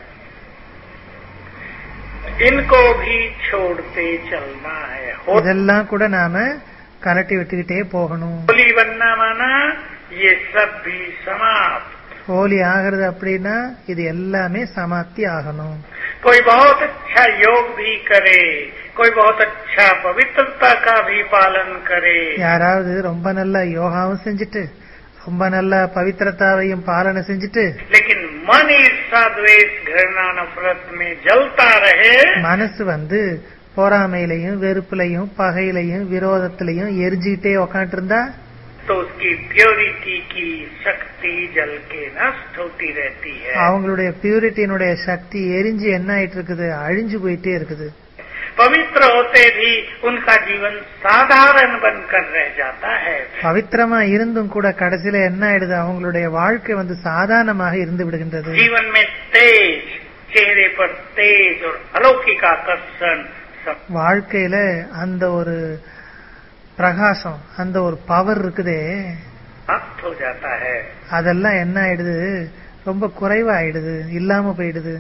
इनको भी छोड़ते चलना है होली இதெல்லாம் கூட நாம கலட்டி விட்டுக்கிட்டே போகணும் बनना माना ये सब भी समाप्त ஹோலி ஆகிறது அப்படின்னா இது எல்லாமே சமாப்தி ஆகணும் कोई बहुत अच्छा योग भी करे कोई बहुत अच्छा पवित्रता का भी पालन करे யாராவது ரொம்ப நல்லா யோகாவும் செஞ்சுட்டு ரொம்ப நல்லா பவித்திரத்தாவையும் பாலனை செஞ்சுட்டு लेकिन मन ईर्षा द्वेष घृणा नफरत में जलता रहे மனசு வந்து பொறாமையிலையும் வெறுப்புலையும் பகையிலையும் விரோதத்திலையும் எரிஞ்சுக்கிட்டே உக்காந்துட்டு இருந்தா तो उसकी प्योरिटी की शक्ति जल के नष्ट होती रहती है அவங்களுடைய பியூரிட்டியினுடைய சக்தி எரிஞ்சு என்ன ஆயிட்டு இருக்குது அழிஞ்சு போயிட்டே இருக்குது पवित्र होते भी उनका जीवन साधारण बनकर रह जाता है பவித்திரமா இருந்தும் கூட கடைசியில என்ன ஆயிடுது அவங்களுடைய வாழ்க்கை வந்து சாதாரணமாக இருந்து விடுகின்றது जीवन में तेज चेहरे पर तेज और अलौकिक आकर्षण सब வாழ்க்கையில அந்த ஒரு பிரகாசம் அந்த ஒரு பவர் இருக்குதே समाप्त हो जाता है அதெல்லாம் என்ன ஆயிடுது ரொம்ப குறைவாயிடுது இல்லாம போயிடுது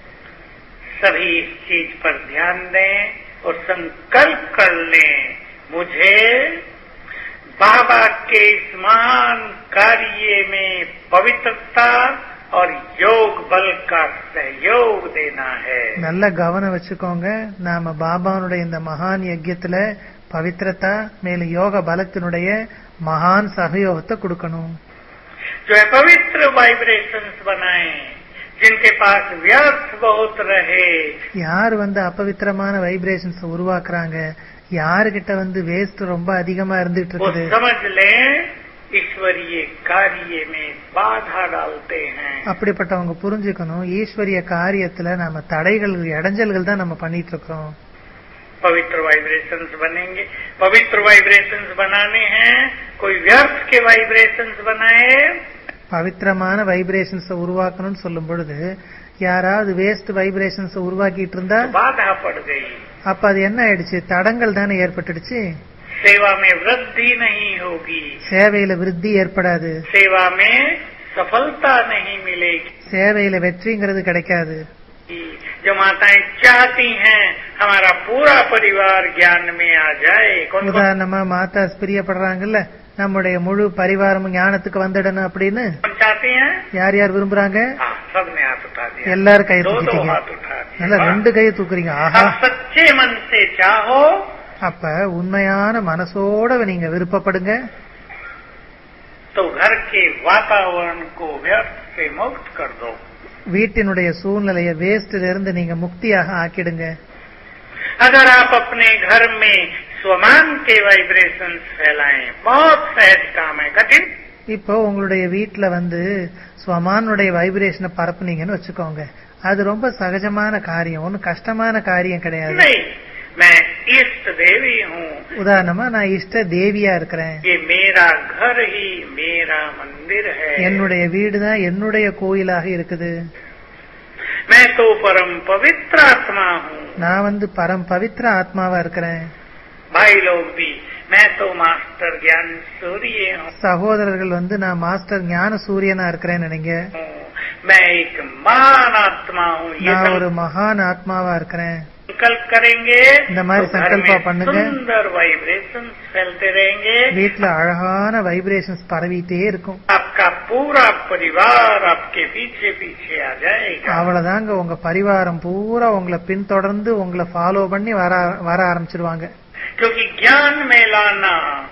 सभी इस चीज पर ध्यान दें और संकल्प कर लें मुझे बाबा के इस महान कार्य में पवित्रता और योग बल का सहयोग देना है நல்ல கவனம் வச்சுக்கோங்க நாம பாபாவுடைய இந்த மகான் யஜ்யத்துல பவித்திரதா மேலும் யோக பலத்தினுடைய மகான் சகயோகத்தை கொடுக்கணும் जो है पवित्र वाइब्रेशंस बनाए जिनके पास व्यर्थ बहुत रहे யார் வந்து अपवित्रமான வைப்ரேஷன்ஸ் உருவாக்குறாங்க யாருகிட்ட வந்து வேஸ்ட் ரொம்ப அதிகமா இருந்துட்டு वो இருக்குது समझ लें ईश्वरीय कार्य में बाधा डालते हैं அப்படிப்பட்டவங்க புரிஞ்சுக்கணும் ஈஸ்வரிய காரியத்துல நாம தடைகள் இடைஞ்சல்கள் தான் நம்ம பண்ணிட்டு இருக்கிறோம் पवित्र वाइब्रेशंस बनेंगे पवित्र वाइब्रेशंस बनाने हैं कोई व्यर्थ के वाइब्रेशंस बनाए பவித்திரமான வைப்ரேஷன்ஸ் உருவாக்கணும்னு சொல்லும் பொழுது யாராவது வேஸ்ட் வைப்ரேஷன்ஸ் உருவாக்கிட்டு இருந்தா तो बाधा पड़ गई அப்ப அது என்ன ஆயிடுச்சு தடங்கள் தானே ஏற்பட்டுடுச்சு सेवा में वृद्धि नहीं होगी சேவையில விருத்தி ஏற்படாது सेवा में सफलता नहीं मिलेगी சேவையில வெற்றிங்கிறது கிடைக்காது जो माताएं चाहती हैं हमारा पूरा परिवार ज्ञान में आ जाए कौन कौन உதாரணமா மாதா பிரியப்படுறாங்கல்ல நம்முடைய முழு பரிவாரமும் ஞானத்துக்கு வந்துடணும் அப்படின்னு चाहती हैं யார் யார் விரும்புறாங்க हाँ सबने हाथ उठा दिया எல்லாரும் கையை दो दो தூக்கிட்டீங்க हाथ उठा நல்லா दिया ரெண்டு கையை தூக்குறீங்க ஆஹா अब सच्चे मन से चाहो அப்ப உண்மையான மனசோட நீங்க விருப்பப்படுங்க तो घर के वातावरण को व्यर्थ से मुक्त कर दो வீட்டினுடைய சூழ்நிலைய வேஸ்ட்ல இருந்து நீங்க முக்தியாக ஆக்கிடுங்க अगर आप अपने घर में स्वमान के वाइब्रेशन फैलाएं बहुत सहज काम है कठिन இப்போ உங்களுடைய வீட்ல வந்து ஸ்வமானுடைய வைப்ரேஷனை பரப்புனீங்கன்னு வச்சுக்கோங்க அது ரொம்ப சகஜமான காரியம் ஒன்னும் கஷ்டமான காரியம் கிடையாது नहीं मैं इष्ट देवी हूँ உதாரணமா நான் இஷ்ட தேவியா இருக்கிறேன் ये मेरा घर ही मेरा मंदिर है என்னுடைய வீடு தான் என்னுடைய கோயிலாக இருக்குது मैं तो परम पवित्र आत्मा हूँ நான் வந்து பரம் பவித்ர ஆத்மாவா இருக்கிறேன் भाई लोग भी मैं तो मास्टर ज्ञान सूर्य हूँ சகோதரர்கள் வந்து நான் மாஸ்டர் ஞான சூரியனா இருக்கிறேன்னு நினைங்க मैं एक महान आत्मा हूँ ये நான் ஒரு सं- மகான் ஆத்மாவா இருக்கிறேன் संकल्प करेंगे இந்த மாதிரி तो घर संकल्प में பண்ணுங்க. सुंदर वाइब्रेशन फैलते रहेंगे வீட்டுல அழகான வைப்ரேஷன்ஸ் பரவிட்டே இருக்கும் आपका पूरा परिवार आपके पीछे पीछे आ जाएगा அவ்வளவுதாங்க உங்க பரிவாரம் பூரா உங்களை பின்தொடர்ந்து உங்களை ஃபாலோ பண்ணி வர வர ஆரம்பிச்சிருவாங்க क्योंकि ज्ञान में लाना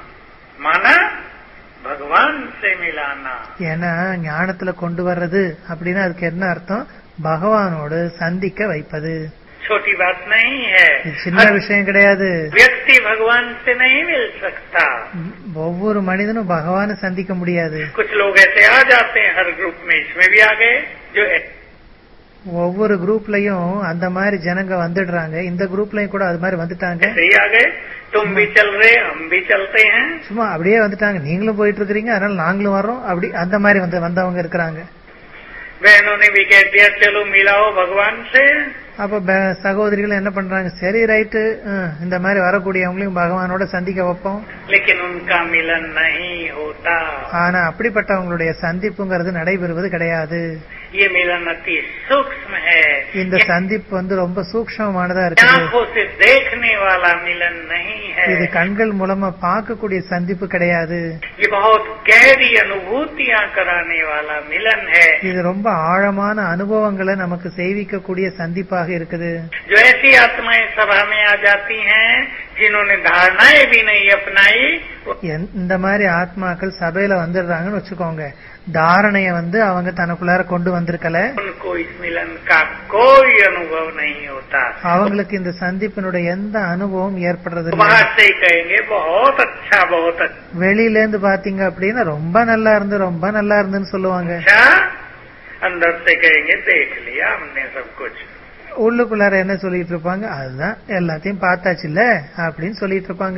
माना भगवान से मिलाना ஏன்னா ஞானத்துல கொண்டு வர்றது அப்படின்னா அதுக்கு என்ன அர்த்தம் பகவானோடு சந்திக்க வைப்பது छोटी बात नहीं है இது சின்ன விஷயம் கிடையாது व्यक्ति भगवान से नहीं मिल सकता ஒவ்வொரு மனிதனும் பகவானை சந்திக்க முடியாது कुछ लोग ऐसे आ जाते हैं हर ग्रुप में इसमें भी आ गए जो ஒவ்வொரு குரூப்லயும் அந்த மாதிரி ஜனங்க வந்துடுறாங்க இந்த குரூப்லயும் கூட அது மாதிரி வந்துட்டாங்க ऐसे ही आ गए तुम भी चल रहे हम भी चलते हैं சும்மா அப்படியே வந்துட்டாங்க நீங்களும் போயிட்டு இருக்கிறீங்க அதனால நாங்களும் வர்றோம் அப்படி அந்த மாதிரி வந்து வந்தவங்க இருக்கிறாங்க बहनों ने भी कह दिया चलो मिलाओ भगवान से அப்ப ப- சகோதரிகள் என்ன பண்றாங்க சரி ரைட்டு இந்த மாதிரி வரக்கூடியவங்களையும் பகவானோட சந்திக்க வைப்போம் लेकिन उनका मिलन नहीं होता ஆனா அப்படிப்பட்டவங்களுடைய சந்திப்புங்கிறது நடைபெறுவது கிடையாது ये मिलन अति सूक्ष्म है இந்த ये சந்திப்பு வந்து ரொம்ப சூக்ஷ்மமானதா இருக்குது आंखों से देखने वाला मिलन नहीं இது है கண்கள் மூலமா பார்க்கக்கூடிய சந்திப்பு கிடையாது ये बहुत गहरी अनुभूतियां कराने वाला मिलन है இது ரொம்ப ஆழமான அனுபவங்களை நமக்கு செய்விக்கக்கூடிய சந்திப்பாக இருக்குது जो ऐसी आत्माएं सभा में आ जाती हैं जिन्होंने धारणाएं भी नहीं अपनाई वो என்- இந்த மாதிரி ஆத்மாக்கள் சபையில வந்துடுறாங்கன்னு வச்சுக்கோங்க தாரணைய வந்து அவங்க தனக்குள்ளார கொண்டு வந்திருக்கல उनको इस मिलन का कोई अनुभव नहीं होता அவங்களுக்கு இந்த சந்திப்பினுடைய எந்த அனுபவம் ஏற்படுறது இல்ல. बाहर से ही कहेंगे बहुत अच्छा बहुत வெளியில இருந்து பாத்தீங்க அப்படின்னா ரொம்ப நல்லா இருந்து ரொம்ப நல்லா இருந்துன்னு சொல்லுவாங்க अच्छा अंदर से कहेंगे देख लिया हमने सब कुछ உள்ளுக்குள்ளார என்ன சொல்லிட்டு இருப்பாங்க அதுதான் எல்லாத்தையும் பார்த்தாச்சு இல்ல அப்படின்னு சொல்லிட்டு இருப்பாங்க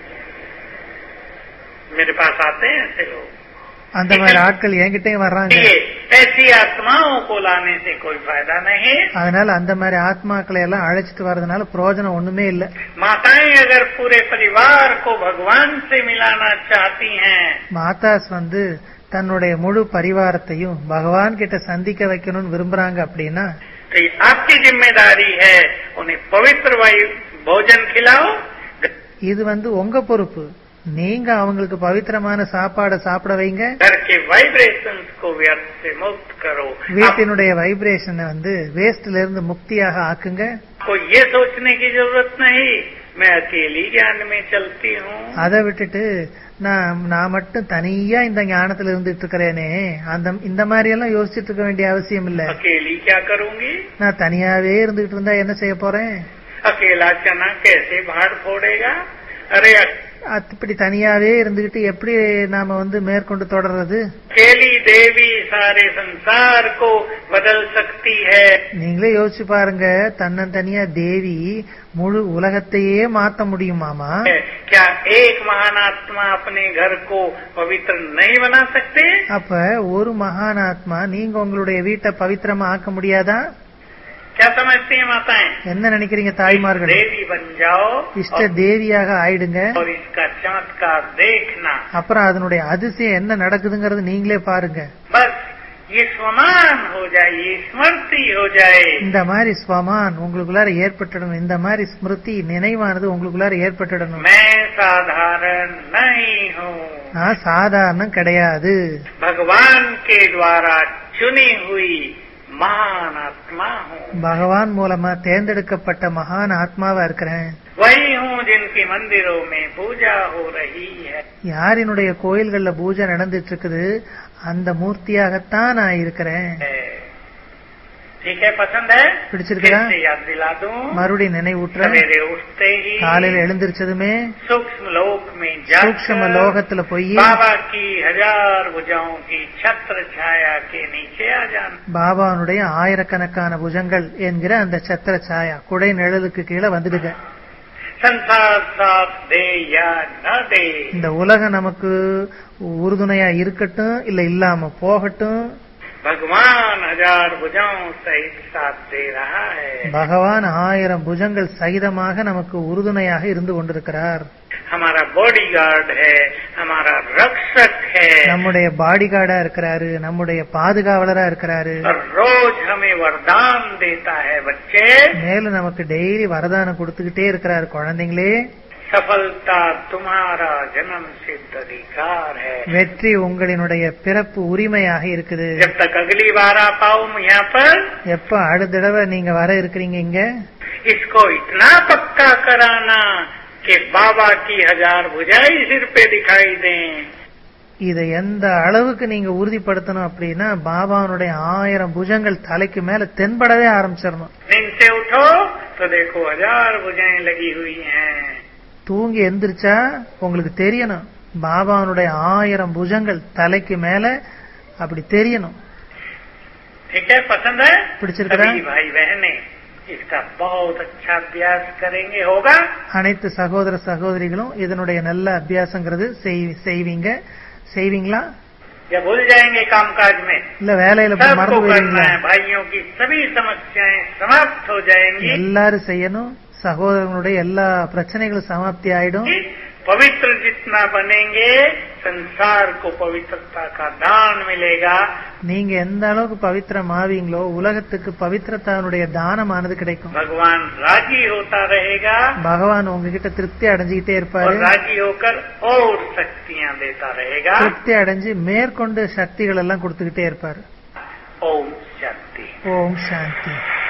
मेरे पास आते हैं ऐसे लोग அந்த மாதிரி ஆட்கள் என்கிட்டயும் வர்றாங்க ये ऐसी आत्माओं को लाने से कोई फायदा नहीं அதனால அந்த மாதிரி ஆத்மாக்களை எல்லாம் அழைச்சிட்டு வர்றதுனால பிரயோஜனம் ஒண்ணுமே இல்ல माताएं अगर पूरे परिवार को भगवान से मिलाना चाहती हैं மாதாஸ் வந்து தன்னுடைய முழு பரிவாரத்தையும் பகவான் கிட்ட சந்திக்க வைக்கணும்னு விரும்புறாங்க அப்படின்னா तो ये आपकी जिम्मेदारी है उन्हें पवित्र वायु भोजन खिलाओ இது வந்து உங்க பொறுப்பு நீங்க அவங்களுக்கு பவித்திரமான சாப்பாடை சாப்பிட வைங்க घर के वाइब्रेशंस को व्यर्थ से मुक्त करो வீட்டினுடைய வைப்ரேஷனை வந்து வேஸ்ட்ல இருந்து முக்தியாக ஆக்குங்க आपको ये सोचने की जरूरत नहीं मैं अकेली ज्ञान में चलती हूँ அதை விட்டுட்டு நான் நான் மட்டும் தனியா இந்த ஞானத்துல இருந்துட்டு இருக்கிறேனே அந்த இந்த மாதிரி எல்லாம் யோசிச்சுட்டு இருக்க வேண்டிய அவசியம் இல்ல अकेली क्या करूंगी நான் தனியாவே இருந்துகிட்டு இருந்தா என்ன செய்ய போறேன் अकेला चना कैसे भाड़ फोड़ेगा अरे அப்படி தனியாவே இருந்துகிட்டு எப்படி நாம வந்து மேற்கொண்டு தொடர்றது अकेली देवी सारे संसार को बदल सकती है நீங்களே யோசிச்சு பாருங்க தன்னந்தனியா தேவி முழு உலகத்தையே மாத்த முடியுமாமா क्या एक महान आत्मा अपने घर को पवित्र नहीं बना सकते அப்ப ஒரு மகான் ஆத்மா நீங்க உங்களுடைய வீட்டை பவித்திரமா ஆக்க முடியாதா क्या समझती हैं माताएं என்ன நினைக்கிறீங்க தாய்மார்கள் देवी बन जाओ இஷ்ட और, தேவியாக ஆயிடுங்க और इसका चमत्कार देखना அப்புறம் அதனுடைய அதிசயம் என்ன நடக்குதுங்கிறது நீங்களே பாருங்க बस ये स्वमान हो जाए ये स्मृति हो जाए இந்த மாதிரி ஸ்வமான் உங்களுக்குள்ளார ஏற்பட்டுடணும் இந்த மாதிரி ஸ்மிருதி நினைவானது உங்களுக்குள்ளார ஏற்பட்டுடணும் मैं साधारण नहीं हूँ நான் சாதாரணம் கிடையாது भगवान के द्वारा चुनी हुई महान आत्मा हूँ பகவான் மூலமா தேர்ந்தெடுக்கப்பட்ட மகான் ஆத்மாவா இருக்கிறேன் वही हूँ जिनकी मंदिरों में पूजा हो रही है யாரினுடைய கோயில்கள்ல பூஜை நடந்துட்டு இருக்குது அந்த மூர்த்தியாகத்தான் நான் இருக்கிறேன் ठीक है पसंद है பிடிச்சிருக்குதா फिर से याद दिला दूं மறுபடியும் நினைவூட்டுறேன் सवेरे उठते ही காலையில எழுந்திருச்சதுமே सूक्ष्म लोक में சூக்ஷம जाकर லோகத்துல போய் बाबा की हजार भुजाओं की छत्र छाया के नीचे आ जाना பாபாவுடைய ஆயிரக்கணக்கான புஜங்கள் என்கிற அந்த சத்திர சாயா குடை நிழலுக்கு கீழே வந்துடுங்க संसार साथ दे या न दे இந்த உலகம் நமக்கு உறுதுணையா இருக்கட்டும் இல்ல இல்லாம போகட்டும் भगवान हजार भुजाओं सहित साथ दे रहा है பகவான் ஆயிரம் புஜங்கள் சகிதமாக நமக்கு உறுதுணையாக இருந்து கொண்டிருக்கிறார் हमारा बॉडी गार्ड है हमारा रक्षक है நம்முடைய பாடிகார்டா இருக்கிறாரு நம்முடைய பாதுகாவலரா இருக்கிறாரு और रोज हमें वरदान देता है बच्चे மேலும் நமக்கு டெய்லி வரதானம் கொடுத்துக்கிட்டே இருக்கிறாரு குழந்தைங்களே सफलता तुम्हारा जन्म सिद्ध अधिकार है வெற்றி உங்களினுடைய பிறப்பு உரிமையாக இருக்குது जब तक अगली बार आ पाऊं यहाँ पर எப்ப அடுத்த தடவை நீங்க வர இருக்கிறீங்க இங்க इसको इतना पक्का कराना कि बाबा की हजार भुजाई सिर पे दिखाई दें இதை எந்த அளவுக்கு நீங்க உறுதிப்படுத்தணும் அப்படின்னா பாபாவுடைய ஆயிரம் புஜங்கள் தலைக்கு மேல தென்படவே ஆரம்பிச்சிடணும் नींद से उठो तो देखो हजार भुजाएं लगी हुई हैं தூங்கி எந்திரிச்சா உங்களுக்கு தெரியணும் பாபாவுடைய ஆயிரம் புஜங்கள் தலைக்கு மேல அப்படி தெரியணும் ठीक है पसंद है பிடிச்சிருக்கிறா? सभी भाई बहने इसका बहुत अच्छा अभ्यास करेंगे होगा அனைத்து சகோதர சகோதரிகளும் இதனுடைய நல்ல அபியாசங்கிறது செய்- செய்வீங்க செய்வீங்களா या भूल जाएंगे कामकाज में இல்ல வேலையில போய் सबको மறந்து करना போயிருவீங்களா है भाइयों की सभी समस्याएं समाप्त हो जाएंगी எல்லாரும் செய்யணும் சகோதரர்களுடைய எல்லா பிரச்சனைகளும் சமாப்தி ஆயிடும் पवित्र जितना बनेंगे संसार को पवित्रता का दान मिलेगा நீங்க எந்த அளவுக்கு பவித்திரம் ஆவீங்களோ உலகத்துக்கு பவித்திரத்தானுடைய தானமானது கிடைக்கும் भगवान राजी होता रहेगा பகவான் உங்ககிட்ட திருப்தி அடைஞ்சுக்கிட்டே और இருப்பாரு राजी होकर और शक्तियां देता रहेगा திருப்தி அடைஞ்சு மேற்கொண்டு சக்திகள் எல்லாம் கொடுத்துக்கிட்டே இருப்பாரு ओम शक्ति ஓம் சாந்தி